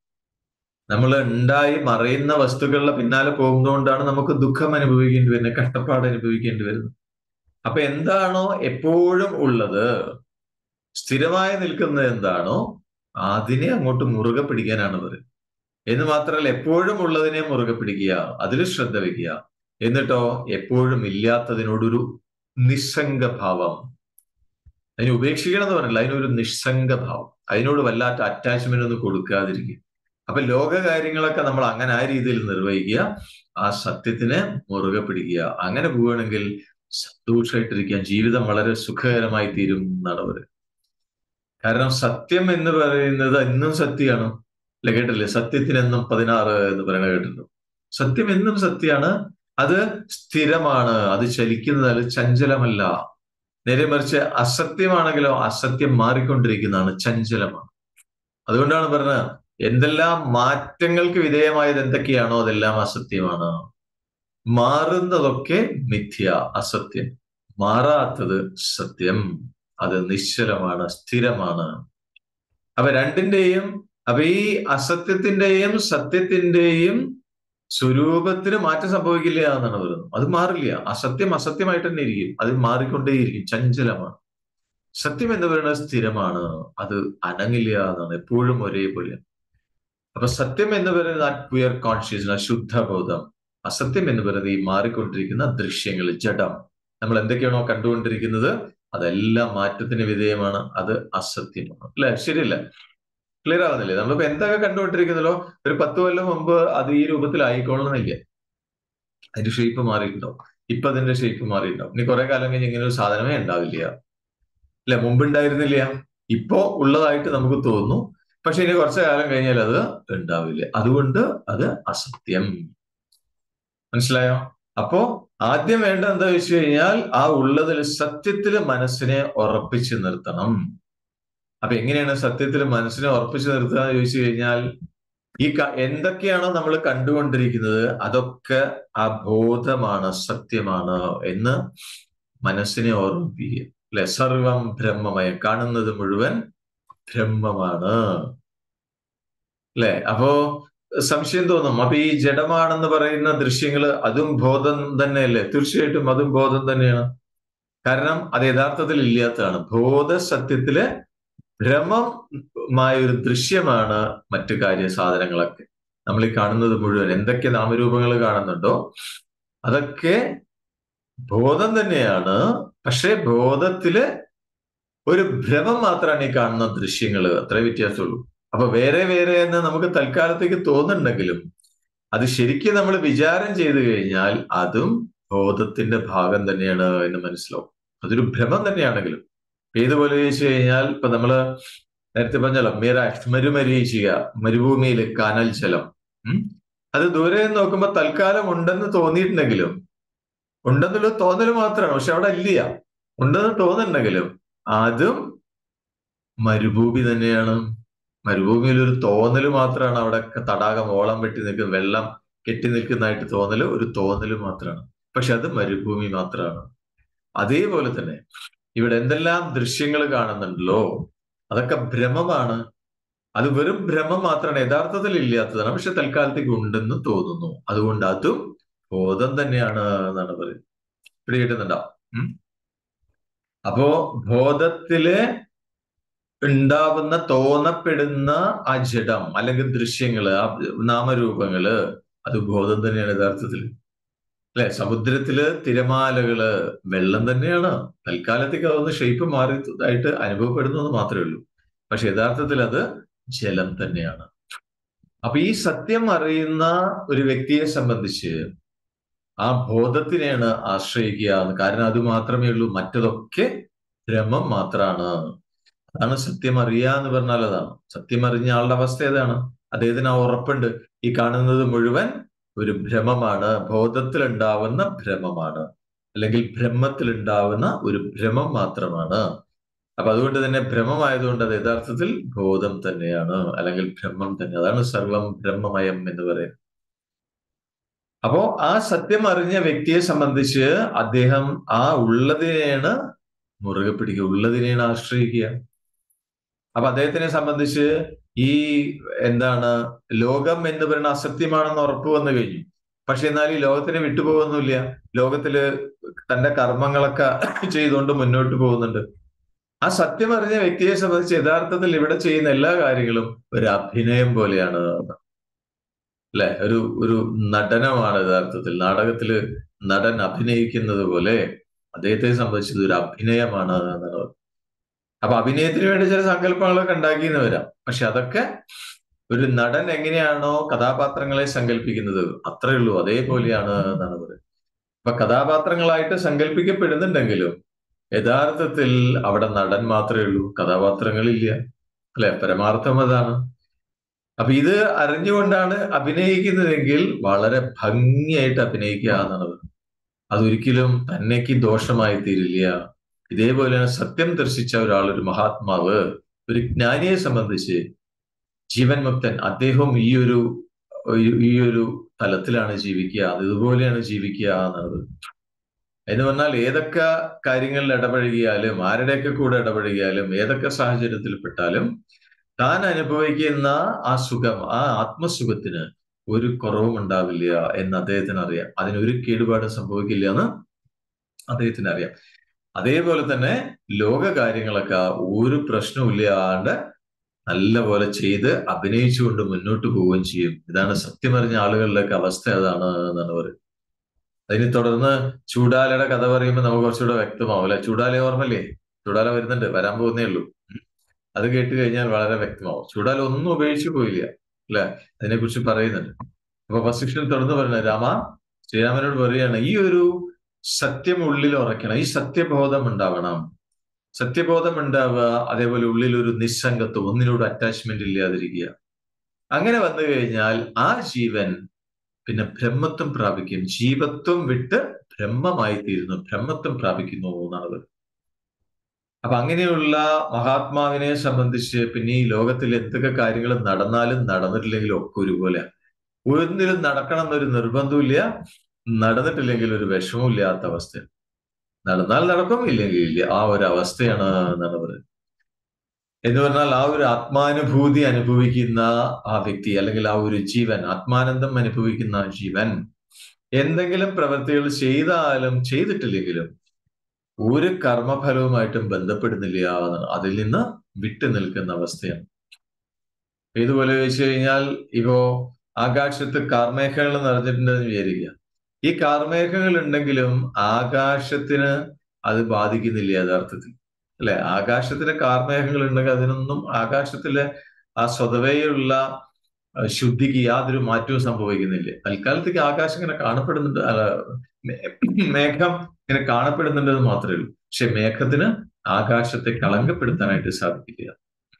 നമ്മൾ ഉണ്ടായി മറയുന്ന വസ്തുക്കളുടെ പിന്നാലെ പോകുന്നതുകൊണ്ടാണ് നമുക്ക് ദുഃഖം അനുഭവിക്കേണ്ടി വരുന്നത് കഷ്ടപ്പാട് അനുഭവിക്കേണ്ടി വരുന്നത് അപ്പൊ എന്താണോ എപ്പോഴും ഉള്ളത് സ്ഥിരമായി നിൽക്കുന്നത് എന്താണോ അതിനെ അങ്ങോട്ട് മുറുകെ പിടിക്കാനാണ് പറയുന്നത് എന്ന് മാത്രമല്ല എപ്പോഴും ഉള്ളതിനെ മുറുകെ പിടിക്കുക അതിൽ ശ്രദ്ധ വയ്ക്കുക എന്നിട്ടോ എപ്പോഴും ഇല്ലാത്തതിനോടൊരു നിസ്സംഗ ഭാവം അതിനെ ഉപേക്ഷിക്കണം എന്ന് പറഞ്ഞില്ല അതിനൊരു നിസ്സംഗ ഭാവം അതിനോട് വല്ലാത്ത അറ്റാച്ച്മെന്റ് ഒന്നും കൊടുക്കാതിരിക്കുക അപ്പൊ ലോക കാര്യങ്ങളൊക്കെ നമ്മൾ അങ്ങനെ ആ രീതിയിൽ നിർവഹിക്കുക ആ സത്യത്തിനെ മുറുകെ പിടിക്കുക അങ്ങനെ പോവുകയാണെങ്കിൽ സന്തോഷമായിട്ടിരിക്കാൻ ജീവിതം വളരെ സുഖകരമായി തീരും എന്നാണ് പറയുന്നത് കാരണം സത്യം എന്ന് പറയുന്നത് എന്നും സത്യമാണ് അല്ലെ കേട്ടില്ലേ സത്യത്തിനെന്നും പതിനാറ് എന്ന് പറയുന്നത് കേട്ടിട്ടുണ്ട് സത്യം എന്നും സത്യമാണ് അത് സ്ഥിരമാണ് അത് ചലിക്കുന്നത് ചഞ്ചലമല്ല നേരെ മറിച്ച് അസത്യമാണെങ്കിലോ അസത്യം മാറിക്കൊണ്ടിരിക്കുന്നതാണ് ചഞ്ചലമാണ് അതുകൊണ്ടാണ് പറഞ്ഞത് എന്തെല്ലാം മാറ്റങ്ങൾക്ക് വിധേയമായത് എന്തൊക്കെയാണോ അതെല്ലാം അസത്യമാണ് മാറുന്നതൊക്കെ മിഥ്യ അസത്യം മാറാത്തത് സത്യം അത് നിശ്ചലമാണ് സ്ഥിരമാണ് അപ്പൊ രണ്ടിന്റെയും അപ്പൊ ഈ അസത്യത്തിന്റെയും സത്യത്തിന്റെയും സ്വരൂപത്തിന് മാറ്റം സംഭവിക്കില്ല എന്നാണ് പറയുന്നത് അത് മാറില്ല അസത്യം അസത്യമായിട്ട് തന്നെ ഇരിക്കും അത് മാറിക്കൊണ്ടേയിരിക്കും ചഞ്ചലമാണ് സത്യം എന്ന് പറയുന്നത് സ്ഥിരമാണ് അത് അനങ്ങില്ല എന്നാണ് എപ്പോഴും ഒരേപോലെ അപ്പൊ സത്യം എന്ന് പറയുന്നത് ആ ക്വിയർ കോൺഷ്യസ്നസ് ശുദ്ധബോധം അസത്യം എന്ന് പറയുന്നത് ഈ മാറിക്കൊണ്ടിരിക്കുന്ന ദൃശ്യങ്ങൾ ജഡം നമ്മൾ എന്തൊക്കെയാണോ കണ്ടുകൊണ്ടിരിക്കുന്നത് അതെല്ലാം മാറ്റത്തിന് വിധേയമാണ് അത് അസത്യമാണ് അല്ലെ ശരിയല്ല ക്ലിയർ ആവുന്നില്ലേ നമ്മളിപ്പോ എന്തൊക്കെ കണ്ടുകൊണ്ടിരിക്കുന്നല്ലോ ഒരു പത്ത് കൊല്ലം മുമ്പ് അത് ഈ രൂപത്തിലായിക്കൊള്ളണമെന്നില്ല അതിന്റെ ഷേപ്പ് മാറിയിട്ടുണ്ടാവും ഇപ്പൊ അതിന്റെ ഷേപ്പ് മാറിയിട്ടുണ്ടാവും ഇനി കുറെ കാലം കഴിഞ്ഞ് ഇങ്ങനെ ഒരു സാധനമേ ഉണ്ടാവില്ല അല്ലെ മുമ്പ് ഉണ്ടായിരുന്നില്ല ഇപ്പോ ഉള്ളതായിട്ട് നമുക്ക് തോന്നുന്നു പക്ഷെ ഇനി കുറച്ചു കാലം കഴിഞ്ഞാൽ അത് ഉണ്ടാവില്ല അതുകൊണ്ട് അത് അസത്യം മനസ്സിലായോ അപ്പോ ആദ്യം വേണ്ട എന്താ വെച്ച് കഴിഞ്ഞാൽ ആ ഉള്ളതിൽ സത്യത്തിൽ മനസ്സിനെ ഉറപ്പിച്ചു നിർത്തണം അപ്പൊ എങ്ങനെയാണ് സത്യത്തിൽ മനസ്സിനെ ഉറപ്പിച്ചു നിർത്തുക എന്ന് ചോദിച്ചു കഴിഞ്ഞാൽ ഈ എന്തൊക്കെയാണോ നമ്മൾ കണ്ടുകൊണ്ടിരിക്കുന്നത് അതൊക്കെ ആ ബോധമാണ് സത്യമാണ് എന്ന് മനസ്സിനെ ഓർമ്മിപ്പിക്കുക അല്ലെ സർവം ബ്രഹ്മമയം കാണുന്നത് മുഴുവൻ ബ്രഹ്മമാണ് അല്ലെ അപ്പോ സംശയം തോന്നും അപ്പൊ ഈ ജഡമാണെന്ന് പറയുന്ന ദൃശ്യങ്ങൾ അതും ബോധം തന്നെയല്ലേ തീർച്ചയായിട്ടും അതും ബോധം തന്നെയാണ് കാരണം അത് യഥാർത്ഥത്തിൽ ഇല്ലാത്തതാണ് ബോധ സത്യത്തില് ഭ്രമമായ ഒരു ദൃശ്യമാണ് മറ്റു കാര്യ സാധനങ്ങളൊക്കെ നമ്മൾ ഈ കാണുന്നത് മുഴുവൻ എന്തൊക്കെ നാമരൂപങ്ങൾ കാണുന്നുണ്ടോ അതൊക്കെ ബോധം തന്നെയാണ് പക്ഷെ ബോധത്തില് ഒരു ഭ്രമം മാത്രമാണ് ഈ കാണുന്ന ദൃശ്യങ്ങൾ അത്രേ വ്യത്യാസമുള്ളൂ അപ്പൊ വേറെ വേറെ എന്ന് നമുക്ക് തൽക്കാലത്തേക്ക് തോന്നുന്നുണ്ടെങ്കിലും അത് ശരിക്കും നമ്മൾ വിചാരം ചെയ്തു കഴിഞ്ഞാൽ അതും ബോധത്തിന്റെ ഭാഗം തന്നെയാണ് എന്ന് മനസ്സിലാവും അതൊരു ഭ്രമം തന്നെയാണെങ്കിലും ഏതുപോലെ ചോദിച്ചു കഴിഞ്ഞാൽ ഇപ്പൊ നമ്മള് നേരത്തെ പറഞ്ഞല്ലോ മിറാഷ് മരുമരീചിക മരുഭൂമിയിൽ കാനൽ ജലം അത് ദൂരെ നിന്ന് നോക്കുമ്പോൾ തൽക്കാലം ഉണ്ടെന്ന് തോന്നിയിട്ടുണ്ടെങ്കിലും ഉണ്ടെന്നുള്ള തോന്നൽ മാത്രമാണ് പക്ഷെ അവിടെ ഇല്ല ഉണ്ടെന്ന് തോന്നുന്നുണ്ടെങ്കിലും അതും മരുഭൂമി തന്നെയാണ് മരുഭൂമിയിൽ ഒരു തോന്നല് മാത്രമാണ് അവിടെ തടാകം ഓളം വെട്ടി നിൽക്കുന്ന വെള്ളം കെട്ടി നിൽക്കുന്നതായിട്ട് തോന്നല് ഒരു തോന്നല് മാത്രമാണ് പക്ഷെ അത് മരുഭൂമി മാത്രമാണ് അതേപോലെ തന്നെ ഇവിടെ എന്തെല്ലാം ദൃശ്യങ്ങൾ കാണുന്നുണ്ടല്ലോ അതൊക്കെ ഭ്രമമാണ് അത് വെറും ഭ്രമം മാത്രമാണ് യഥാർത്ഥത്തിൽ ഇല്ലാത്തതാണ് പക്ഷെ തൽക്കാലത്തേക്ക് ഉണ്ടെന്ന് തോന്നുന്നു അതുകൊണ്ട് അതും ബോധം തന്നെയാണ് എന്നാണ് പറയുന്നത് ഇവിടെ കിട്ടുന്നുണ്ടോ ഉം അപ്പോ ബോധത്തില് ഉണ്ടാവുന്ന തോന്നപ്പെടുന്ന ആ ജഡം അല്ലെങ്കിൽ ദൃശ്യങ്ങള് ആ നാമരൂപങ്ങള് അത് ബോധം തന്നെയാണ് യഥാർത്ഥത്തിൽ അല്ലെ സമുദ്രത്തില് തിരമാലകള് വെള്ളം തന്നെയാണ് തൽക്കാലത്തേക്ക് അതൊന്ന് ഷേപ്പ് മാറിയതായിട്ട് അനുഭവപ്പെടുന്നു എന്ന് മാത്രമേ ഉള്ളൂ പക്ഷെ യഥാർത്ഥത്തിൽ അത് ജലം തന്നെയാണ് അപ്പൊ ഈ സത്യം അറിയുന്ന ഒരു വ്യക്തിയെ സംബന്ധിച്ച് ആ ബോധത്തിനെയാണ് ആശ്രയിക്കുക കാരണം അത് മാത്രമേ ഉള്ളൂ മറ്റതൊക്കെ ഭ്രമം മാത്രമാണ് അതാണ് സത്യം അറിയുക എന്ന് പറഞ്ഞാൽ അതാണ് സത്യം അറിഞ്ഞ ആളുടെ അവസ്ഥ ഏതാണ് അദ്ദേഹത്തിന് ആ ഉറപ്പുണ്ട് ഈ കാണുന്നത് മുഴുവൻ ഒരു ഭ്രമമാണ് ബോധത്തിൽ ഉണ്ടാവുന്ന ഭ്രമമാണ് അല്ലെങ്കിൽ ബ്രഹ്മത്തിൽ ഉണ്ടാവുന്ന ഒരു ഭ്രമം മാത്രമാണ് അപ്പൊ അതുകൊണ്ട് തന്നെ ഭ്രമമായതുകൊണ്ട് അത് യഥാർത്ഥത്തിൽ ബോധം തന്നെയാണ് അല്ലെങ്കിൽ ബ്രഹ്മം തന്നെ അതാണ് സർവം ബ്രഹ്മമയം എന്ന് പറയുന്നത് അപ്പോ ആ സത്യം അറിഞ്ഞ വ്യക്തിയെ സംബന്ധിച്ച് അദ്ദേഹം ആ ഉള്ളതിനെയാണ് മുറുകെ പിടിക്കുക ഉള്ളതിനെയാണ് ആശ്രയിക്കുക അപ്പൊ അദ്ദേഹത്തിനെ സംബന്ധിച്ച് ഈ എന്താണ് ലോകം എന്ന് പറയുന്ന അസത്യമാണെന്ന് ഉറപ്പ് വന്നു കഴിഞ്ഞു പക്ഷെ എന്നാൽ ഈ ലോകത്തിനെ വിട്ടുപോകുന്നില്ല ലോകത്തില് തന്റെ കർമ്മങ്ങളൊക്കെ ചെയ്തുകൊണ്ട് മുന്നോട്ട് പോകുന്നുണ്ട് ആ സത്യം അറിഞ്ഞ വ്യക്തിയെ സംബന്ധിച്ച് യഥാർത്ഥത്തിൽ ഇവിടെ ചെയ്യുന്ന എല്ലാ കാര്യങ്ങളും ഒരു അഭിനയം പോലെയാണ് അല്ലെ ഒരു ഒരു നടനമാണ് യഥാർത്ഥത്തിൽ നാടകത്തില് നടൻ അഭിനയിക്കുന്നത് പോലെ അദ്ദേഹത്തെ സംബന്ധിച്ചത് ഒരു അഭിനയമാണ് എന്നാണ് അപ്പൊ അഭിനയത്തിന് വേണ്ടി ചില സങ്കല്പങ്ങളൊക്കെ ഉണ്ടാക്കിയെന്ന് വരാം പക്ഷെ അതൊക്കെ ഒരു നടൻ എങ്ങനെയാണോ കഥാപാത്രങ്ങളെ സങ്കല്പിക്കുന്നത് അത്രേ ഉള്ളൂ അതേപോലെയാണ് എന്നാണ് പറയുന്നത് അപ്പൊ കഥാപാത്രങ്ങളായിട്ട് സങ്കല്പിക്കപ്പെടുന്നുണ്ടെങ്കിലും യഥാർത്ഥത്തിൽ അവിടെ നടൻ മാത്രമേ ഉള്ളൂ കഥാപാത്രങ്ങളില്ല അല്ലെ പരമാർത്ഥം അതാണ് അപ്പൊ ഇത് അറിഞ്ഞുകൊണ്ടാണ് അഭിനയിക്കുന്നതെങ്കിൽ വളരെ ഭംഗിയായിട്ട് അഭിനയിക്കുക എന്നാണ് പറയുന്നത് അതൊരിക്കലും തന്നേക്ക് ദോഷമായി തീരില്ല ഇതേപോലെയാണ് സത്യം ദർശിച്ച ഒരാൾ ഒരു മഹാത്മാവ് ഒരു ജ്ഞാനിയെ സംബന്ധിച്ച് ജീവൻ മുക്തൻ അദ്ദേഹം ഈ ഒരു ഈ ഒരു തലത്തിലാണ് ജീവിക്കുക അത് ഇതുപോലെയാണ് ജീവിക്കുക എന്നുള്ളത് എന്ന് പറഞ്ഞാൽ ഏതൊക്കെ കാര്യങ്ങളിൽ ഇടപഴകിയാലും ആരുടെയൊക്കെ കൂടെ ഇടപഴകിയാലും ഏതൊക്കെ സാഹചര്യത്തിൽപ്പെട്ടാലും താൻ അനുഭവിക്കുന്ന ആ സുഖം ആ ആത്മസുഖത്തിന് ഒരു കുറവും ഉണ്ടാവില്ല എന്ന് അദ്ദേഹത്തിന് അറിയാം അതിനൊരു കേടുപാടും സംഭവിക്കില്ല എന്ന് അദ്ദേഹത്തിന് അറിയാം അതേപോലെ തന്നെ ലോക കാര്യങ്ങളൊക്കെ ഒരു പ്രശ്നവും ഇല്ലാണ്ട് നല്ലപോലെ ചെയ്ത് അഭിനയിച്ചുകൊണ്ട് മുന്നോട്ട് പോവുകയും ചെയ്യും ഇതാണ് സത്യമറിഞ്ഞ ആളുകളുടെയൊക്കെ അവസ്ഥ അതാണ് എന്നാണ് പറയുന്നത് അതിനെ തുടർന്ന് ചൂടാലയുടെ കഥ പറയുമ്പോൾ നമുക്ക് കുറച്ചുകൂടെ വ്യക്തമാവും അല്ലെ ചൂടാല ഓർമ്മല്ലേ ചൂടാല വരുന്നുണ്ട് വരാൻ പോകുന്നേ ഉള്ളൂ അത് കേട്ട് കഴിഞ്ഞാൽ വളരെ വ്യക്തമാവും ചൂടാല ഒന്നും ഉപേക്ഷിച്ചു പോയില്ല അല്ലെ അതിനെക്കുറിച്ച് പറയുന്നുണ്ട് അപ്പൊ വസിഷ്ഠൻ തുടർന്ന് പറയുന്നത് രാമ ശ്രീരാമനോട് പറയുകയാണ് ഈ ഒരു സത്യം ഉള്ളിൽ ഉറയ്ക്കണം ഈ സത്യബോധം ഉണ്ടാവണം സത്യബോധം ഉണ്ടാവുക അതേപോലെ ഉള്ളിൽ ഒരു നിസ്സംഗത്വം ഒന്നിനോട് അറ്റാച്ച്മെന്റ് ഇല്ലാതിരിക്കുക അങ്ങനെ വന്നു കഴിഞ്ഞാൽ ആ ജീവൻ പിന്നെ ബ്രഹ്മത്വം പ്രാപിക്കും ജീവത്വം വിട്ട് ബ്രഹ്മമായി തീരുന്നു ബ്രഹ്മത്വം പ്രാപിക്കുന്നു എന്നാണ് അപ്പൊ അങ്ങനെയുള്ള മഹാത്മാവിനെ സംബന്ധിച്ച് പിന്നെ ഈ ലോകത്തിൽ എന്തൊക്കെ കാര്യങ്ങൾ നടന്നാലും നടന്നിട്ടില്ലെങ്കിലും ഒക്കെ ഒരുപോലെ ഒന്നിലും നടക്കണം എന്നൊരു നിർബന്ധമില്ല നടന്നിട്ടില്ലെങ്കിൽ ഒരു വിഷമവും ഇല്ലാത്ത അവസ്ഥ നടന്നാൽ നടക്കും ഇല്ലെങ്കിൽ ഇല്ല ആ ഒരു അവസ്ഥയാണ് എന്നാണ് പറയുന്നത് എന്ന് പറഞ്ഞാൽ ആ ഒരു ആത്മാനുഭൂതി അനുഭവിക്കുന്ന ആ വ്യക്തി അല്ലെങ്കിൽ ആ ഒരു ജീവൻ ആത്മാനന്ദം അനുഭവിക്കുന്ന ജീവൻ എന്തെങ്കിലും പ്രവൃത്തികൾ ചെയ്താലും ചെയ്തിട്ടില്ലെങ്കിലും ഒരു കർമ്മഫലവുമായിട്ടും ബന്ധപ്പെടുന്നില്ല എന്നാണ് അതിൽ നിന്ന് വിട്ടു നിൽക്കുന്ന അവസ്ഥയാണ് ഇതുപോലെ വെച്ച് കഴിഞ്ഞാൽ ഇപ്പോ ആകാശത്ത് കാർമേഘങ്ങൾ നിറഞ്ഞിട്ടുണ്ടെന്ന് വിചാരിക്കുക ഈ കാർമേഘങ്ങൾ ഉണ്ടെങ്കിലും ആകാശത്തിന് അത് ബാധിക്കുന്നില്ല യഥാർത്ഥത്തിൽ അല്ലെ ആകാശത്തിന് കാർമേഘങ്ങൾ ഉണ്ടെങ്കിൽ അതിനൊന്നും ആകാശത്തിലെ ആ സ്വതവേയുള്ള ശുദ്ധിക്ക് യാതൊരു മാറ്റവും സംഭവിക്കുന്നില്ല തൽക്കാലത്തേക്ക് ആകാശം ഇങ്ങനെ കാണപ്പെടുന്നുണ്ട് മേഘം ഇങ്ങനെ കാണപ്പെടുന്നുണ്ടെന്ന് മാത്രമേ ഉള്ളൂ പക്ഷെ മേഘത്തിന് ആകാശത്തെ കളങ്കപ്പെടുത്താനായിട്ട് സാധിക്കില്ല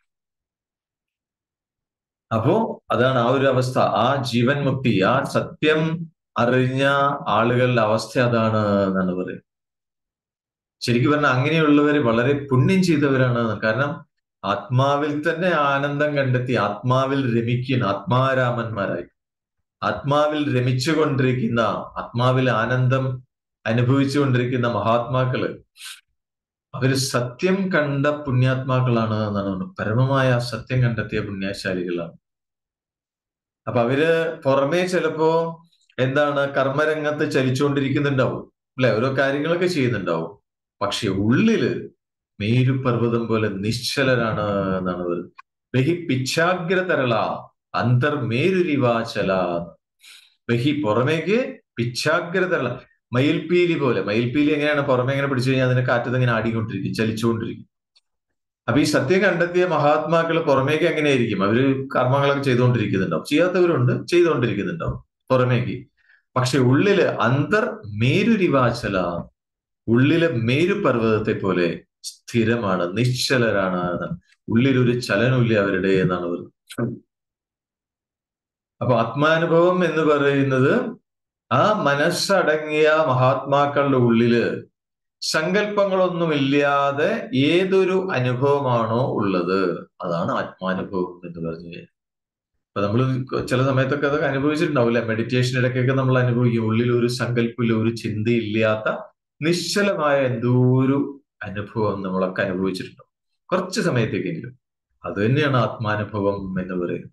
അപ്പോ അതാണ് ആ ഒരു അവസ്ഥ ആ ജീവൻ മുക്തി ആ സത്യം അറിഞ്ഞ ആളുകളുടെ അവസ്ഥ അതാണ് എന്നാണ് പറയുന്നത് ശരിക്കും പറഞ്ഞാൽ അങ്ങനെയുള്ളവർ വളരെ പുണ്യം ചെയ്തവരാണ് കാരണം ആത്മാവിൽ തന്നെ ആനന്ദം കണ്ടെത്തി ആത്മാവിൽ രമിക്കുന്ന ആത്മാരാമന്മാരായി ആത്മാവിൽ രമിച്ചുകൊണ്ടിരിക്കുന്ന ആത്മാവിൽ ആനന്ദം അനുഭവിച്ചുകൊണ്ടിരിക്കുന്ന മഹാത്മാക്കള് അവര് സത്യം കണ്ട പുണ്യാത്മാക്കളാണ് എന്നാണ് പറയുന്നത് പരമമായ സത്യം കണ്ടെത്തിയ പുണ്യശാലികളാണ് അപ്പൊ അവര് പുറമേ ചിലപ്പോ എന്താണ് കർമ്മരംഗത്ത് ചലിച്ചുകൊണ്ടിരിക്കുന്നുണ്ടാവും അല്ലെ ഓരോ കാര്യങ്ങളൊക്കെ ചെയ്യുന്നുണ്ടാവും പക്ഷെ ഉള്ളില് മേരുപർവ്വതം പോലെ നിശ്ചലരാണ് എന്നാണ് പറയുന്നത് ബഹി പിച്ഛാഗ്രതരള അന്തർമേരുരിവാചല ബഹി പുറമേക്ക് പിച്ഛാഗ്രതരള മയിൽപീലി പോലെ മയിൽപീലി എങ്ങനെയാണ് പുറമെ എങ്ങനെ പിടിച്ചു കഴിഞ്ഞാൽ അതിന്റെ കാറ്റത്ത് ഇങ്ങനെ ആടിക്കൊണ്ടിരിക്കും ചലിച്ചുകൊണ്ടിരിക്കും അപ്പൊ ഈ സത്യം കണ്ടെത്തിയ മഹാത്മാക്കൾ പുറമേക്ക് എങ്ങനെയായിരിക്കും അവര് കർമ്മങ്ങളൊക്കെ ചെയ്തുകൊണ്ടിരിക്കുന്നുണ്ടാവും ചെയ്യാത്തവരുണ്ട് ചെയ്തുകൊണ്ടിരിക്കുന്നുണ്ടാവും പുറമേക്ക് പക്ഷെ ഉള്ളില് അന്തർ മേരുരിവാചല ഉള്ളിലെ മേരുപർവ്വതത്തെ പോലെ സ്ഥിരമാണ് നിശ്ചലരാണ് ഉള്ളിലൊരു ചലനമില്ല അവരുടെ എന്നാണ് പറയുന്നത് അപ്പൊ ആത്മാനുഭവം എന്ന് പറയുന്നത് ആ മനസ്സടങ്ങിയ മഹാത്മാക്കളുടെ ഉള്ളില് സങ്കല്പങ്ങളൊന്നുമില്ലാതെ ഏതൊരു അനുഭവമാണോ ഉള്ളത് അതാണ് ആത്മാനുഭവം എന്ന് പറഞ്ഞു അപ്പൊ നമ്മൾ ചില സമയത്തൊക്കെ അതൊക്കെ അനുഭവിച്ചിട്ടുണ്ടാവില്ല മെഡിറ്റേഷൻ ഇടയ്ക്കൊക്കെ നമ്മൾ അനുഭവിക്കും ഉള്ളിൽ ഒരു സങ്കല്പമില്ല ഒരു ചിന്തയില്ലാത്ത നിശ്ചലമായ എന്തോ ഒരു അനുഭവം നമ്മളൊക്കെ അനുഭവിച്ചിട്ടുണ്ടാവും കുറച്ച് സമയത്തേക്കെങ്കിലും അത് തന്നെയാണ് ആത്മാനുഭവം എന്ന് പറയുന്നത്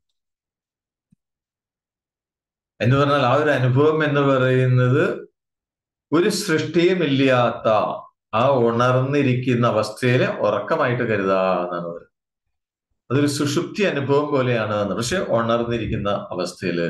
എന്ന് പറഞ്ഞാൽ ആ ഒരു അനുഭവം എന്ന് പറയുന്നത് ഒരു സൃഷ്ടിയുമില്ലാത്ത ആ ഉണർന്നിരിക്കുന്ന അവസ്ഥയില് ഉറക്കമായിട്ട് കരുതാ എന്നാണ് പറയുന്നത് അതൊരു സുഷുപ്തി അനുഭവം പോലെയാണ് പക്ഷെ ഉണർന്നിരിക്കുന്ന അവസ്ഥയില്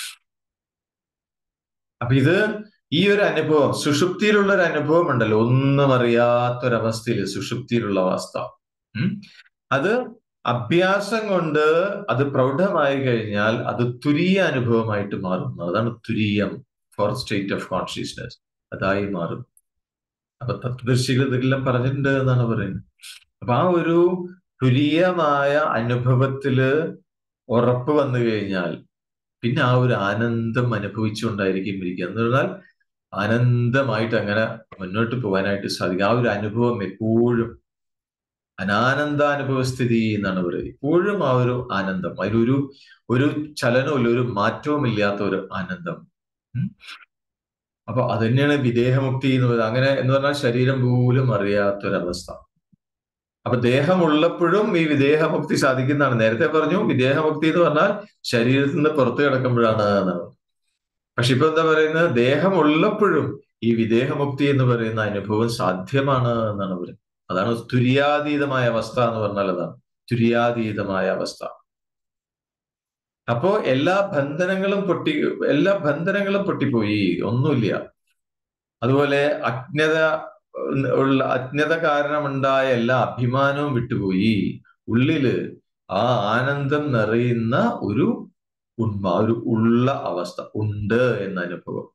അപ്പൊ ഇത് ഈ ഒരു അനുഭവം സുഷുപ്തിയിലുള്ള ഒരു അനുഭവം ഉണ്ടല്ലോ ഒന്നും അറിയാത്തൊരവസ്ഥയിൽ സുഷുപ്തിയിലുള്ള അവസ്ഥ അത് അഭ്യാസം കൊണ്ട് അത് പ്രൗഢമായി കഴിഞ്ഞാൽ അത് തുരീയ അനുഭവമായിട്ട് മാറുന്നു അതാണ് തുരീയം ഫോർ സ്റ്റേറ്റ് ഓഫ് കോൺഷ്യസ്നെസ് അതായി മാറും അപ്പൊ തത്വദർശികൾ ഇതെല്ലാം പറഞ്ഞിട്ടുണ്ട് എന്നാണ് പറയുന്നത് അപ്പൊ ആ ഒരു തുരീയമായ അനുഭവത്തില് ഉറപ്പ് വന്നു കഴിഞ്ഞാൽ പിന്നെ ആ ഒരു ആനന്ദം അനുഭവിച്ചുകൊണ്ടായിരിക്കും ഇരിക്കുക എന്ന് പറഞ്ഞാൽ ആനന്ദമായിട്ട് അങ്ങനെ മുന്നോട്ട് പോകാനായിട്ട് സാധിക്കും ആ ഒരു അനുഭവം എപ്പോഴും അനാനന്ദാനുഭവ സ്ഥിതി എന്നാണ് പറയുന്നത് ഇപ്പോഴും ആ ഒരു ആനന്ദം അതിലൊരു ഒരു ചലനവും ഒരു മാറ്റവും ഇല്ലാത്ത ഒരു ആനന്ദം അപ്പൊ അത് തന്നെയാണ് വിദേഹമുക്തി എന്ന് പറയുന്നത് അങ്ങനെ എന്ന് പറഞ്ഞാൽ ശരീരം പോലും അറിയാത്തൊരവസ്ഥ അപ്പൊ ദേഹം ഉള്ളപ്പോഴും ഈ വിദേഹമുക്തി സാധിക്കുന്നതാണ് നേരത്തെ പറഞ്ഞു വിദേഹമുക്തി എന്ന് പറഞ്ഞാൽ ശരീരത്തിൽ നിന്ന് പുറത്തു കിടക്കുമ്പോഴാണ് എന്നാണ് പക്ഷെ ഇപ്പൊ എന്താ പറയുന്നത് ദേഹം ഉള്ളപ്പോഴും ഈ വിദേഹമുക്തി എന്ന് പറയുന്ന അനുഭവം സാധ്യമാണ് എന്നാണ് പറയുന്നത് അതാണ് തുര്യാതീതമായ അവസ്ഥ എന്ന് പറഞ്ഞാൽ അതാണ് തുര്യാതീതമായ അവസ്ഥ അപ്പോ എല്ലാ ബന്ധനങ്ങളും പൊട്ടി എല്ലാ ബന്ധനങ്ങളും പൊട്ടിപ്പോയി ഒന്നുമില്ല അതുപോലെ അജ്ഞത ഉള്ള അജ്ഞത കാരണമുണ്ടായ എല്ലാ അഭിമാനവും വിട്ടുപോയി ഉള്ളില് ആ ആനന്ദം നിറയുന്ന ഒരു ഉണ്മ ഒരു ഉള്ള അവസ്ഥ ഉണ്ട് എന്ന അനുഭവം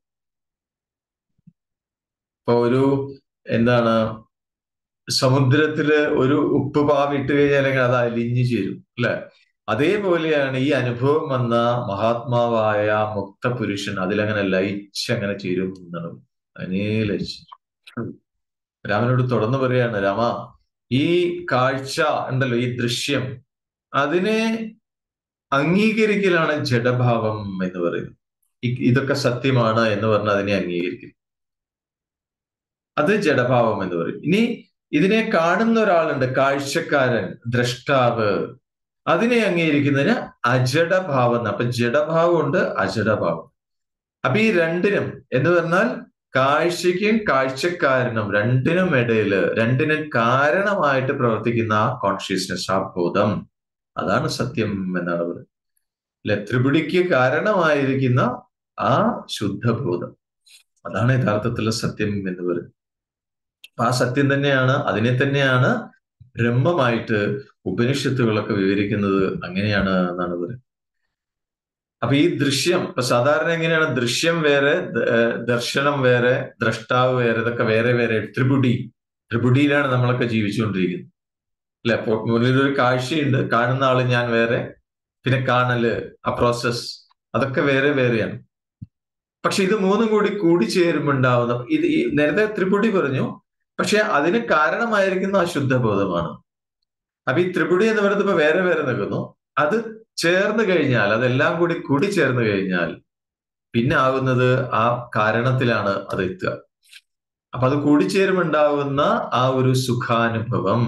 ഇപ്പൊ ഒരു എന്താണ് സമുദ്രത്തില് ഒരു ഉപ്പ് പാവിട്ട് കഴിഞ്ഞാൽ അത് അലിഞ്ഞു ചേരും അല്ലെ അതേപോലെയാണ് ഈ അനുഭവം വന്ന മഹാത്മാവായ മുക്ത പുരുഷൻ അതിലങ്ങനെ ലയിച്ച് അങ്ങനെ ചേരും എന്നാണ് അതിനെ ലയിച്ച് രാമനോട് തുടർന്ന് പറയാണ് രാമ ഈ കാഴ്ച ഉണ്ടല്ലോ ഈ ദൃശ്യം അതിനെ അംഗീകരിക്കലാണ് ജഡഭാവം എന്ന് പറയുന്നത് ഇതൊക്കെ സത്യമാണ് എന്ന് പറഞ്ഞ് അതിനെ അംഗീകരിക്കും അത് ജഡഭാവം എന്ന് പറയും ഇനി ഇതിനെ കാണുന്ന ഒരാളുണ്ട് കാഴ്ചക്കാരൻ ദ്രഷ്ടാവ് അതിനെ അംഗീകരിക്കുന്നതിന് അജഡഭാവം അപ്പൊ ജഡഭാവമുണ്ട് അജഡഭാവം അപ്പൊ ഈ രണ്ടിനും എന്ന് പറഞ്ഞാൽ കാഴ്ചയ്ക്കും കാഴ്ചക്കാരനും രണ്ടിനും ഇടയില് രണ്ടിനും കാരണമായിട്ട് പ്രവർത്തിക്കുന്ന ആ കോൺഷ്യസ്നെസ് ആ ബോധം അതാണ് സത്യം എന്നാണ് പറയുന്നത് അല്ലെ ത്രിപുടിക്ക് കാരണമായിരിക്കുന്ന ആ ശുദ്ധബോധം അതാണ് യഥാർത്ഥത്തിലുള്ള സത്യം എന്ന് പറയുന്നത് അപ്പൊ ആ സത്യം തന്നെയാണ് അതിനെ തന്നെയാണ് ബ്രഹ്മമായിട്ട് ഉപനിഷത്തുകളൊക്കെ വിവരിക്കുന്നത് അങ്ങനെയാണ് എന്നാണ് പറയുന്നത് അപ്പൊ ഈ ദൃശ്യം ഇപ്പൊ സാധാരണ എങ്ങനെയാണ് ദൃശ്യം വേറെ ദർശനം വേറെ ദ്രഷ്ടാവ് വേറെ ഇതൊക്കെ വേറെ വേറെ ത്രിപുടി ത്രിപുടിയിലാണ് നമ്മളൊക്കെ ജീവിച്ചുകൊണ്ടിരിക്കുന്നത് അല്ലെ മുന്നിലൊരു കാഴ്ചയുണ്ട് കാണുന്ന ആള് ഞാൻ വേറെ പിന്നെ കാണല് ആ പ്രോസസ് അതൊക്കെ വേറെ വേറെയാണ് പക്ഷെ ഇത് മൂന്നും കൂടി കൂടിച്ചേരുമ്പോണ്ടാവുന്ന ഇത് ഈ നേരത്തെ ത്രിപുടി പറഞ്ഞു പക്ഷെ അതിന് കാരണമായിരിക്കുന്ന ആ ശുദ്ധബോധമാണ് അപ്പൊ ഈ ത്രിപുടി എന്ന് പറയുന്നത് ഇപ്പൊ വേറെ വേറെ നിൽക്കുന്നു അത് ചേർന്ന് കഴിഞ്ഞാൽ അതെല്ലാം കൂടി കൂടി ചേർന്ന് കഴിഞ്ഞാൽ പിന്നെ ആകുന്നത് ആ കാരണത്തിലാണ് അത് എത്തുക അപ്പൊ അത് കൂടിച്ചേരുമുണ്ടാവുന്ന ആ ഒരു സുഖാനുഭവം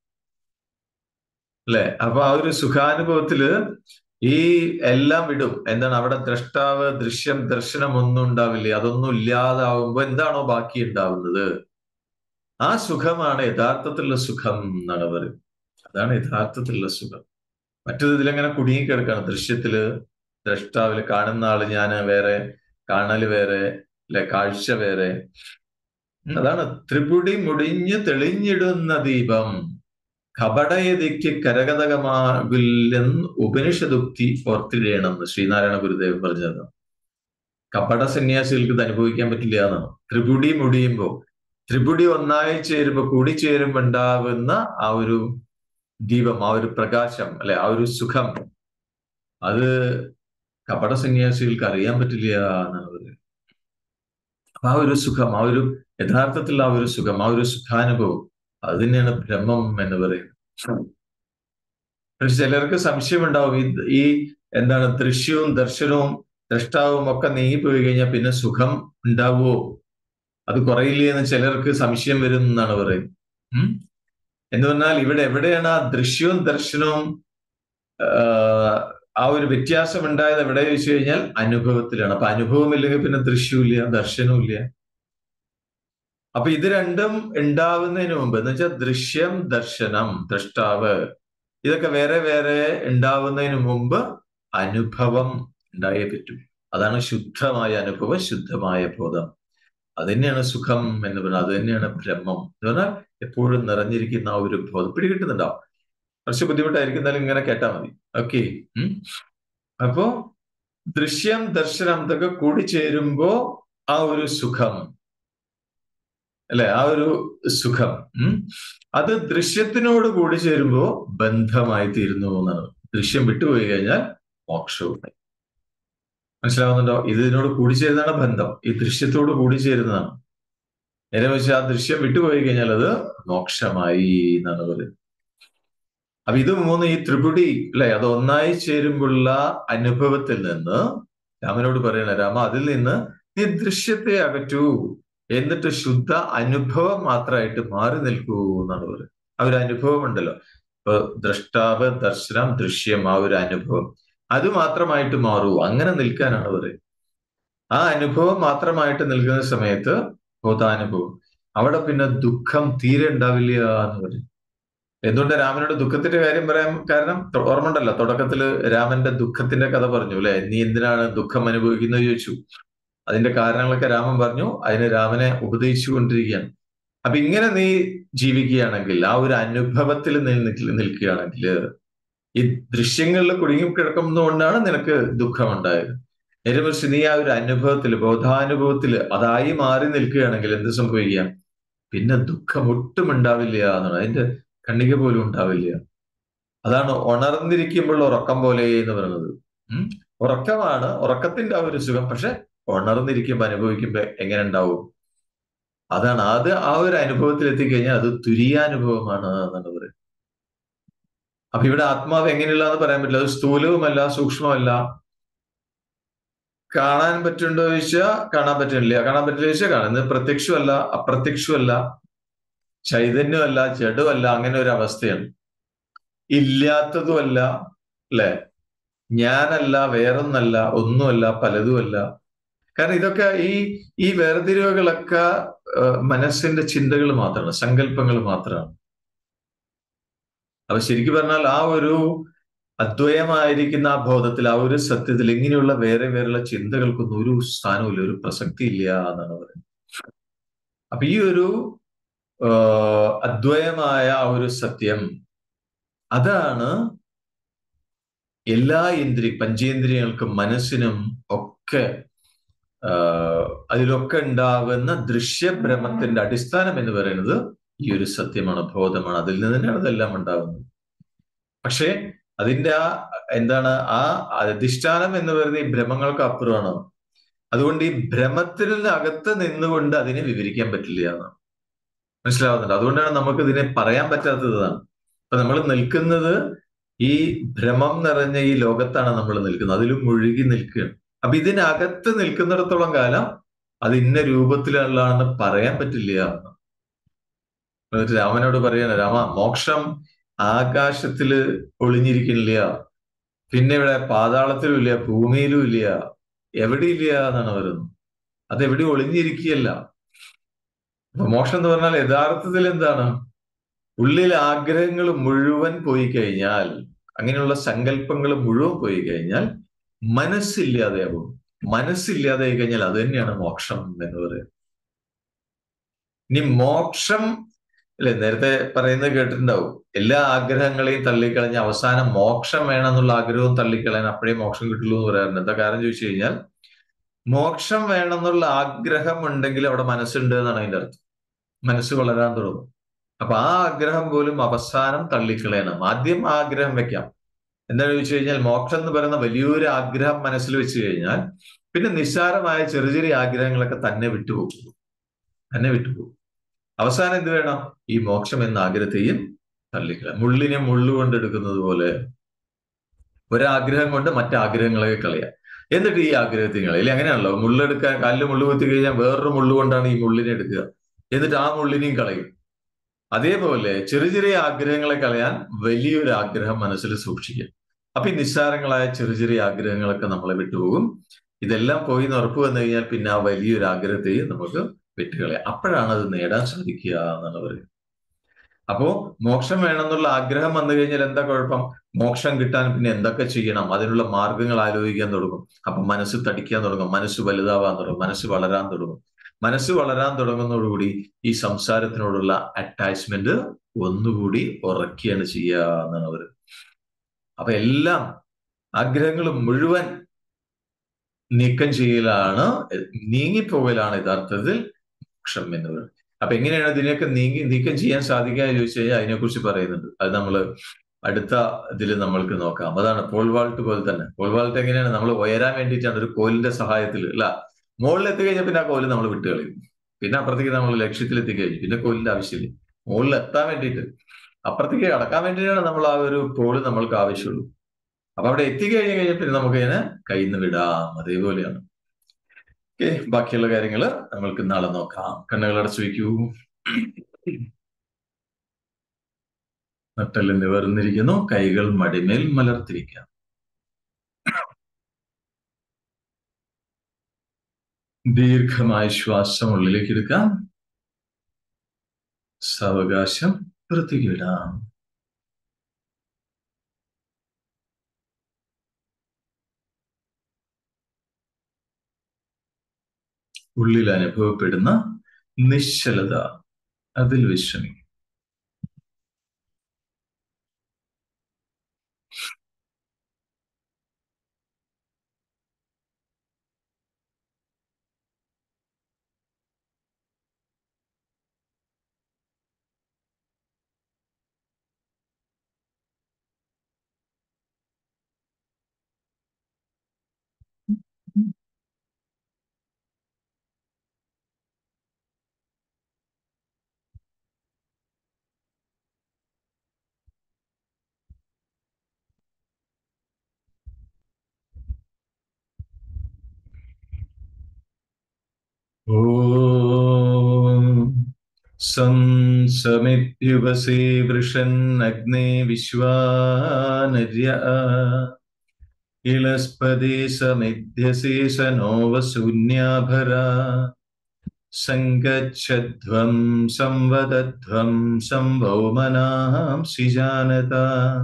അല്ലെ അപ്പൊ ആ ഒരു സുഖാനുഭവത്തില് ഈ എല്ലാം വിടും എന്താണ് അവിടെ ദ്രഷ്ടാവ് ദൃശ്യം ദർശനം ഒന്നും ഉണ്ടാവില്ല അതൊന്നും ഇല്ലാതാവുമ്പോ എന്താണോ ബാക്കി ഉണ്ടാവുന്നത് ആ സുഖമാണ് യഥാർത്ഥത്തിലുള്ള സുഖം എന്നാണ് പറയുന്നത് അതാണ് യഥാർത്ഥത്തിലുള്ള സുഖം മറ്റത് ഇതിലെങ്ങനെ കുടുങ്ങിക്കിടക്കാണ് ദൃശ്യത്തില് ദ്രഷ്ടാവില് കാണുന്ന ആള് ഞാന് വേറെ കാണല് വേറെ അല്ലെ കാഴ്ച വേറെ അതാണ് ത്രിപുടി മുടിഞ്ഞു തെളിഞ്ഞിടുന്ന ദീപം കപടയതിക്ക് കരകതകമാകില്ലെന്ന് ഉപനിഷദുക്തി ഓർത്തിടയണമെന്ന് ശ്രീനാരായണ ഗുരുദേവൻ പറഞ്ഞത് കപട സന്യാസികൾക്ക് ഇത് അനുഭവിക്കാൻ പറ്റില്ല എന്നാണ് ത്രിപുടി മുടിയുമ്പോ ത്രിപുടി ഒന്നായി ചേരുമ്പോ കൂടിച്ചേരുമ്പോ ഉണ്ടാകുന്ന ആ ഒരു ദീപം ആ ഒരു പ്രകാശം അല്ലെ ആ ഒരു സുഖം അത് കപട സന്യാസികൾക്ക് അറിയാൻ പറ്റില്ല എന്നാണ് പറയുന്നത് അപ്പൊ ആ ഒരു സുഖം ആ ഒരു യഥാർത്ഥത്തിൽ ആ ഒരു സുഖം ആ ഒരു സുഖാനുഭവം അത് തന്നെയാണ് ബ്രഹ്മം എന്ന് പറയുന്നത് പക്ഷെ ചിലർക്ക് സംശയമുണ്ടാവും ഈ ഈ എന്താണ് ദൃശ്യവും ദർശനവും ദ്രഷ്ടാവും ഒക്കെ നീങ്ങിപ്പോയി കഴിഞ്ഞാൽ പിന്നെ സുഖം ഉണ്ടാവുമോ അത് കുറയില്ലേ എന്ന് ചിലർക്ക് സംശയം വരും എന്നാണ് പറയുന്നത് ഉം എന്ന് പറഞ്ഞാൽ ഇവിടെ എവിടെയാണ് ആ ദൃശ്യവും ദർശനവും ആ ഒരു വ്യത്യാസം ഉണ്ടായത് എവിടെ ചോദിച്ചു കഴിഞ്ഞാൽ അനുഭവത്തിലാണ് അപ്പൊ അനുഭവം ഇല്ലെങ്കിൽ പിന്നെ ദൃശ്യവും ഇല്ല ദർശനവും ഇല്ല അപ്പൊ ഇത് രണ്ടും ഉണ്ടാവുന്നതിന് മുമ്പ് എന്ന് വെച്ചാൽ ദൃശ്യം ദർശനം ദൃഷ്ടാവ് ഇതൊക്കെ വേറെ വേറെ ഉണ്ടാവുന്നതിന് മുമ്പ് അനുഭവം ഉണ്ടായേ പറ്റും അതാണ് ശുദ്ധമായ അനുഭവം ശുദ്ധമായ ബോധം അത് തന്നെയാണ് സുഖം എന്ന് പറയുന്നത് അത് തന്നെയാണ് ബ്രഹ്മം എന്ന് പറഞ്ഞാൽ എപ്പോഴും നിറഞ്ഞിരിക്കുന്ന ആ ഒരു ബോധം പിടികിട്ടുന്നുണ്ടാവും കുറച്ച് ബുദ്ധിമുട്ടായിരിക്കുന്നാലും ഇങ്ങനെ കേട്ടാൽ മതി ഓക്കെ അപ്പോ ദൃശ്യം ദർശനം ഇതൊക്കെ കൂടി ചേരുമ്പോ ആ ഒരു സുഖം അല്ലെ ആ ഒരു സുഖം ഉം അത് ദൃശ്യത്തിനോട് കൂടി ചേരുമ്പോ ബന്ധമായി തീരുന്നു എന്നാണ് ദൃശ്യം വിട്ടുപോയി കഴിഞ്ഞാൽ മോക്ഷവും മനസ്സിലാവുന്നുണ്ടോ ഇതിനോട് കൂടിച്ചേരുന്നതാണ് ബന്ധം ഈ ദൃശ്യത്തോട് കൂടിച്ചേരുന്നതാണ് നേരെ വെച്ച് ആ ദൃശ്യം വിട്ടുപോയി കഴിഞ്ഞാൽ അത് മോക്ഷമായി എന്നാണ് പറയുന്നത് അപ്പൊ ഇത് മൂന്ന് ഈ ത്രിപുടി അല്ലെ അത് ഒന്നായി ചേരുമ്പോഴുള്ള അനുഭവത്തിൽ നിന്ന് രാമനോട് പറയണ രാമ അതിൽ നിന്ന് നീ ദൃശ്യത്തെ അകറ്റൂ എന്നിട്ട് ശുദ്ധ അനുഭവം മാത്രമായിട്ട് മാറി നിൽക്കൂ എന്നാണ് പറയുന്നത് ആ ഒരു അനുഭവം ഉണ്ടല്ലോ ഇപ്പൊ ദ്രഷ്ടാവ് ദർശനം ദൃശ്യം ആ ഒരു അനുഭവം അത് മാത്രമായിട്ട് മാറൂ അങ്ങനെ നിൽക്കാനാണ് പറയുന്നത് ആ അനുഭവം മാത്രമായിട്ട് നിൽക്കുന്ന സമയത്ത് ബോധാനുഭവം അവിടെ പിന്നെ ദുഃഖം തീരെ ഉണ്ടാവില്ല എന്ന് പറയും എന്തുകൊണ്ട് രാമനോട് ദുഃഖത്തിന്റെ കാര്യം പറയാൻ കാരണം ഓർമ്മ ഉണ്ടല്ലോ തുടക്കത്തില് രാമന്റെ ദുഃഖത്തിന്റെ കഥ പറഞ്ഞു അല്ലെ നീ എന്തിനാണ് ദുഃഖം അനുഭവിക്കുന്നത് ചോദിച്ചു അതിന്റെ കാരണങ്ങളൊക്കെ രാമൻ പറഞ്ഞു അതിന് രാമനെ ഉപദേശിച്ചു കൊണ്ടിരിക്കുകയാണ് അപ്പൊ ഇങ്ങനെ നീ ജീവിക്കുകയാണെങ്കിൽ ആ ഒരു അനുഭവത്തിൽ നീ നിൽക്കുകയാണെങ്കിൽ ഈ ദൃശ്യങ്ങളിൽ കുടുങ്ങി കിടക്കുന്നതുകൊണ്ടാണ് നിനക്ക് ദുഃഖം ഉണ്ടായത് നേരെ നീ ആ ഒരു അനുഭവത്തിൽ ബോധാനുഭവത്തിൽ അതായി മാറി നിൽക്കുകയാണെങ്കിൽ എന്ത് സംഭവിക്കാം പിന്നെ ദുഃഖം ഒട്ടും ഉണ്ടാവില്ല എന്നാണ് അതിന്റെ കണ്ണിക പോലും ഉണ്ടാവില്ല അതാണ് ഉണർന്നിരിക്കുമ്പോൾ ഉറക്കം പോലെ എന്ന് പറയുന്നത് ഉം ഉറക്കമാണ് ഉറക്കത്തിന്റെ ആ ഒരു സുഖം പക്ഷെ ഉണർന്നിരിക്കുമ്പോ അനുഭവിക്കുമ്പോ എങ്ങനെ ഉണ്ടാവും അതാണ് അത് ആ ഒരു അനുഭവത്തിൽ എത്തിക്കഴിഞ്ഞാൽ അത് തുരിയാനുഭവമാണ് എന്നാണ് പറയുന്നത് അപ്പൊ ഇവിടെ ആത്മാവ് എങ്ങനെയുള്ളതെന്ന് പറയാൻ പറ്റില്ല അത് സ്ഥൂലവുമല്ല സൂക്ഷ്മമല്ല കാണാൻ പറ്റുണ്ടോ ചോദിച്ചാൽ കാണാൻ പറ്റുന്നില്ല കാണാൻ പറ്റില്ല ചോദിച്ചാൽ കാണുന്നത് പ്രത്യക്ഷമല്ല അപ്രത്യക്ഷമല്ല ചൈതന്യമല്ല ജഡമല്ല അങ്ങനെ ഒരു അവസ്ഥയാണ് ഇല്ലാത്തതുമല്ല അല്ലെ ഞാനല്ല വേറൊന്നല്ല ഒന്നുമല്ല പലതുമല്ല കാരണം ഇതൊക്കെ ഈ ഈ വേർതിരിവുകളൊക്കെ മനസ്സിന്റെ ചിന്തകൾ മാത്രമാണ് സങ്കല്പങ്ങൾ മാത്രമാണ് അപ്പൊ ശരിക്കും പറഞ്ഞാൽ ആ ഒരു അദ്വയമായിരിക്കുന്ന ആ ബോധത്തിൽ ആ ഒരു സത്യത്തിൽ ഇങ്ങനെയുള്ള വേറെ വേറെയുള്ള ചിന്തകൾക്കൊന്നും ഒരു സ്ഥാനമില്ല ഒരു പ്രസക്തി ഇല്ല എന്നാണ് പറയുന്നത് അപ്പൊ ഈ ഒരു അദ്വയമായ ആ ഒരു സത്യം അതാണ് എല്ലാ ഇന്ദ്രിയ പഞ്ചേന്ദ്രിയങ്ങൾക്കും മനസ്സിനും ഒക്കെ അതിലൊക്കെ ഉണ്ടാകുന്ന ദൃശ്യഭ്രമത്തിന്റെ അടിസ്ഥാനം എന്ന് പറയുന്നത് ഈ ഒരു സത്യമാണ് ബോധമാണ് അതിൽ നിന്ന് തന്നെയാണ് അതെല്ലാം ഉണ്ടാകുന്നത് പക്ഷേ അതിന്റെ ആ എന്താണ് ആ അധിഷ്ഠാനം എന്ന് പറയുന്ന ഈ ഭ്രമങ്ങൾക്ക് അപ്പുറമാണ് അതുകൊണ്ട് ഈ ഭ്രമത്തിന് അകത്ത് നിന്നുകൊണ്ട് അതിനെ വിവരിക്കാൻ പറ്റില്ല എന്നാണ് മനസ്സിലാവുന്നുണ്ട് അതുകൊണ്ടാണ് നമുക്ക് ഇതിനെ പറയാൻ പറ്റാത്തതാണ് അപ്പൊ നമ്മൾ നിൽക്കുന്നത് ഈ ഭ്രമം നിറഞ്ഞ ഈ ലോകത്താണ് നമ്മൾ നിൽക്കുന്നത് അതിൽ മുഴുകി നിൽക്കുകയാണ് അപ്പൊ ഇതിനകത്ത് നിൽക്കുന്നിടത്തോളം കാലം അത് ഇന്ന രൂപത്തിലുള്ളതാണെന്ന് പറയാൻ പറ്റില്ല എന്നിട്ട് രാമനോട് പറയാണ് രാമ മോക്ഷം ആകാശത്തില് ഒളിഞ്ഞിരിക്കുന്നില്ല പിന്നെ ഇവിടെ പാതാളത്തിലും ഇല്ല ഭൂമിയിലും ഇല്ല എവിടെയില്ല എന്നാണ് പറയുന്നത് അത് എവിടെ ഒളിഞ്ഞിരിക്കുകയല്ല അപ്പൊ മോക്ഷം എന്ന് പറഞ്ഞാൽ യഥാർത്ഥത്തിൽ എന്താണ് ഉള്ളിൽ ആഗ്രഹങ്ങൾ മുഴുവൻ പോയി കഴിഞ്ഞാൽ അങ്ങനെയുള്ള സങ്കല്പങ്ങൾ മുഴുവൻ പോയി കഴിഞ്ഞാൽ മനസ്സില്ലാതെയാകും മനസ്സില്ലാതെ ആയി കഴിഞ്ഞാൽ അത് തന്നെയാണ് മോക്ഷം എന്ന് പറയുന്നത് ഇനി മോക്ഷം അല്ലെ നേരത്തെ പറയുന്നത് കേട്ടിട്ടുണ്ടാവും എല്ലാ ആഗ്രഹങ്ങളെയും തള്ളിക്കളഞ്ഞ് അവസാനം മോക്ഷം വേണമെന്നുള്ള ആഗ്രഹവും തള്ളിക്കളയാൻ അപ്പോഴേ മോക്ഷം കിട്ടുള്ളൂ എന്ന് പറയാറുണ്ട് എന്താ കാരണം ചോദിച്ചു കഴിഞ്ഞാൽ മോക്ഷം വേണമെന്നുള്ള ആഗ്രഹം ഉണ്ടെങ്കിൽ അവിടെ മനസ്സുണ്ട് എന്നാണ് അതിന്റെ അർത്ഥം മനസ്സ് വളരാൻ തുടങ്ങും അപ്പൊ ആ ആഗ്രഹം പോലും അവസാനം തള്ളിക്കളയണം ആദ്യം ആ ആഗ്രഹം വെക്കാം എന്താ ചോദിച്ചു കഴിഞ്ഞാൽ മോക്ഷം എന്ന് പറയുന്ന വലിയൊരു ആഗ്രഹം മനസ്സിൽ വെച്ച് കഴിഞ്ഞാൽ പിന്നെ നിസ്സാരമായ ചെറിയ ചെറിയ ആഗ്രഹങ്ങളൊക്കെ തന്നെ വിട്ടുപോകും തന്നെ വിട്ടുപോകും അവസാനം എന്ത് വേണം ഈ മോക്ഷം എന്ന ആഗ്രഹത്തെയും തള്ളിക്കളയാം മുള്ളിനെ മുള്ളുകൊണ്ട് എടുക്കുന്നത് പോലെ ഒരാഗ്രഹം കൊണ്ട് മറ്റാഗ്രഹങ്ങളൊക്കെ കളയാം എന്നിട്ട് ഈ ആഗ്രഹത്തെ കളയില്ല അങ്ങനെയാണല്ലോ മുള്ളെടുക്കാൻ കാലിൽ മുള്ളു കുത്തി കഴിഞ്ഞാൽ വേറൊരു മുള്ളു കൊണ്ടാണ് ഈ മുള്ളിനെ എടുക്കുക എന്നിട്ട് ആ മുള്ളിനെയും കളയും അതേപോലെ ചെറിയ ചെറിയ ആഗ്രഹങ്ങളെ കളയാൻ വലിയൊരു ആഗ്രഹം മനസ്സിൽ സൂക്ഷിക്കുക അപ്പൊ ഈ നിസ്സാരങ്ങളായ ചെറിയ ചെറിയ ആഗ്രഹങ്ങളൊക്കെ നമ്മളെ വിട്ടുപോകും ഇതെല്ലാം പോയി എന്ന് ഉറപ്പ് വന്നു കഴിഞ്ഞാൽ പിന്നെ ആ വലിയൊരു ആഗ്രഹത്തെയും നമുക്ക് വിട്ടുകളയാം അപ്പോഴാണ് അത് നേടാൻ സാധിക്കുക എന്നാണ് പറയുന്നത് അപ്പോ മോക്ഷം വേണമെന്നുള്ള ആഗ്രഹം വന്നു കഴിഞ്ഞാൽ എന്താ കുഴപ്പം മോക്ഷം കിട്ടാൻ പിന്നെ എന്തൊക്കെ ചെയ്യണം അതിനുള്ള മാർഗങ്ങൾ ആലോചിക്കാൻ തുടങ്ങും അപ്പൊ മനസ്സ് തടിക്കാൻ തുടങ്ങും മനസ്സ് വലുതാവാൻ തുടങ്ങും മനസ്സ് വളരാൻ തുടങ്ങും മനസ്സ് വളരാൻ തുടങ്ങുന്നതോടുകൂടി ഈ സംസാരത്തിനോടുള്ള അറ്റാച്ച്മെന്റ് ഒന്നുകൂടി ഉറക്കുകയാണ് ചെയ്യുക എന്നാണ് അവർ അപ്പൊ എല്ലാം ആഗ്രഹങ്ങൾ മുഴുവൻ നീക്കം ചെയ്യലാണ് നീങ്ങിപ്പോകലാണ് യഥാർത്ഥത്തിൽ മോക്ഷം എന്ന് പറയുന്നത് അപ്പൊ എങ്ങനെയാണ് ഇതിനൊക്കെ നീങ്ങി നീക്കം ചെയ്യാൻ സാധിക്കുക എന്ന് ചോദിച്ചു കഴിഞ്ഞാൽ അതിനെക്കുറിച്ച് പറയുന്നുണ്ട് അത് നമ്മൾ അടുത്ത ഇതിൽ നമ്മൾക്ക് നോക്കാം അതാണ് പോൾ വാൾട്ട് പോലെ തന്നെ പോൾ വാൾട്ട് എങ്ങനെയാണ് നമ്മൾ ഉയരാൻ വേണ്ടിയിട്ടാണ് ഒരു കോലിന്റെ സഹായത്തിൽ അല്ല മുകളിൽ എത്തിക്കഴിഞ്ഞാൽ പിന്നെ ആ കോല് നമ്മൾ വിട്ടുകളയും പിന്നെ അപ്പുറത്തേക്ക് നമ്മൾ ലക്ഷ്യത്തിൽ എത്തിക്കഴിഞ്ഞു പിന്നെ കോലിന്റെ ആവശ്യമില്ല മുകളിൽ എത്താൻ വേണ്ടിയിട്ട് അപ്പുറത്തേക്ക് കടക്കാൻ വേണ്ടിയിട്ടാണ് നമ്മൾ ആ ഒരു പോള് നമ്മൾക്ക് ആവശ്യമുള്ളൂ അപ്പൊ അവിടെ എത്തിക്കഴിഞ്ഞു കഴിഞ്ഞാൽ പിന്നെ നമുക്ക് ഇതിനെ കയ്യിൽ നിന്ന് വിടാം അതേപോലെയാണ് ഓക്കെ ബാക്കിയുള്ള കാര്യങ്ങൾ നമ്മൾക്ക് നാളെ നോക്കാം കണ്ണുകൾ അടച്ചു വയ്ക്കൂ നട്ടല് നിവർന്നിരിക്കുന്നു കൈകൾ മടിമേൽ മലർത്തിരിക്കാം ദീർഘമായ ശ്വാസം ഉള്ളിലേക്ക് എടുക്കാം സാവകാശം പുറത്തേക്ക് വിടാം ഉള്ളിൽ അനുഭവപ്പെടുന്ന നിശ്ചലത അതിൽ വിശ്രമിക്കും ഓം സം സമിത്യുപസേ വൃഷന്നഗ്നേ വിശ്വാനര്യ ഇളസ്പദേ സമിധ്യശേഷനോവശൂന്യാഭര സങ്കച്ഛധ്വം സംവദധ്വം സംഭൗമനാംസി ജാനത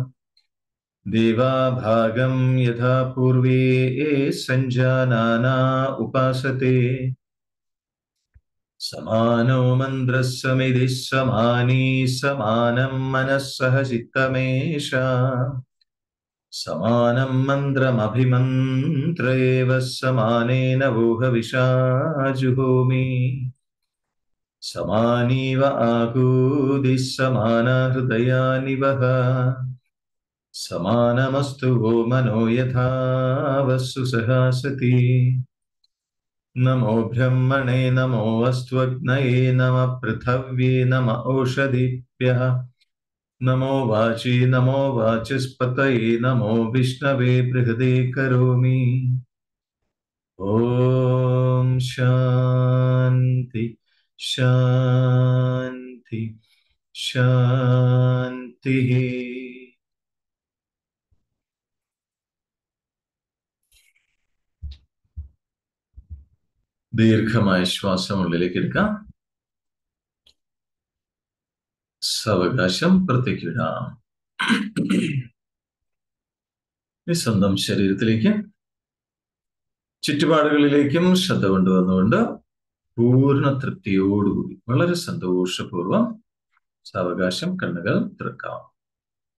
ദേവാഭാഗം യഥാ പൂർവേ സഞ്ജാനാനാ ഉപാസത്തെ സമാനോ മന്ത്രസമിതി സമാനീ സമാനം മനസ്സഹ ചിത്തമേഷ സമാനം മന്ത്രമഭിമന്ത്രയേവ സമാനേന വോഹവിഷാജുഹോമി സമാനീവ ആകൂതി സമാന ഹൃദയാനിവഹ സമാനമസ്തു വോ മനോ യഥാവസ്സു സഹാസതി നമോ ബ്രഹ്മണേ നമോ അസ്ത്വഗ്നയേ നമ പൃഥവ്യേ നമ ഓഷധിഭ്യഃ നമോ വാചി നമോ വാചസ്പതയേ നമോ വിഷ്ണവേ ബൃഹദേ കരോമി ഓം ശാന്തി ശാന്തി ശാന്തി ദീർഘമായ ശ്വാസം ഉള്ളിലേക്ക് എടുക്കാം സാവകാശം പുറത്തേക്ക് വിടാം ഈ സ്വന്തം ശരീരത്തിലേക്ക് ചുറ്റുപാടുകളിലേക്കും ശ്രദ്ധ കൊണ്ടുവന്നുകൊണ്ട് പൂർണ്ണ തൃപ്തിയോടുകൂടി വളരെ സന്തോഷപൂർവം സാവകാശം കണ്ണുകൾ തുറക്കാം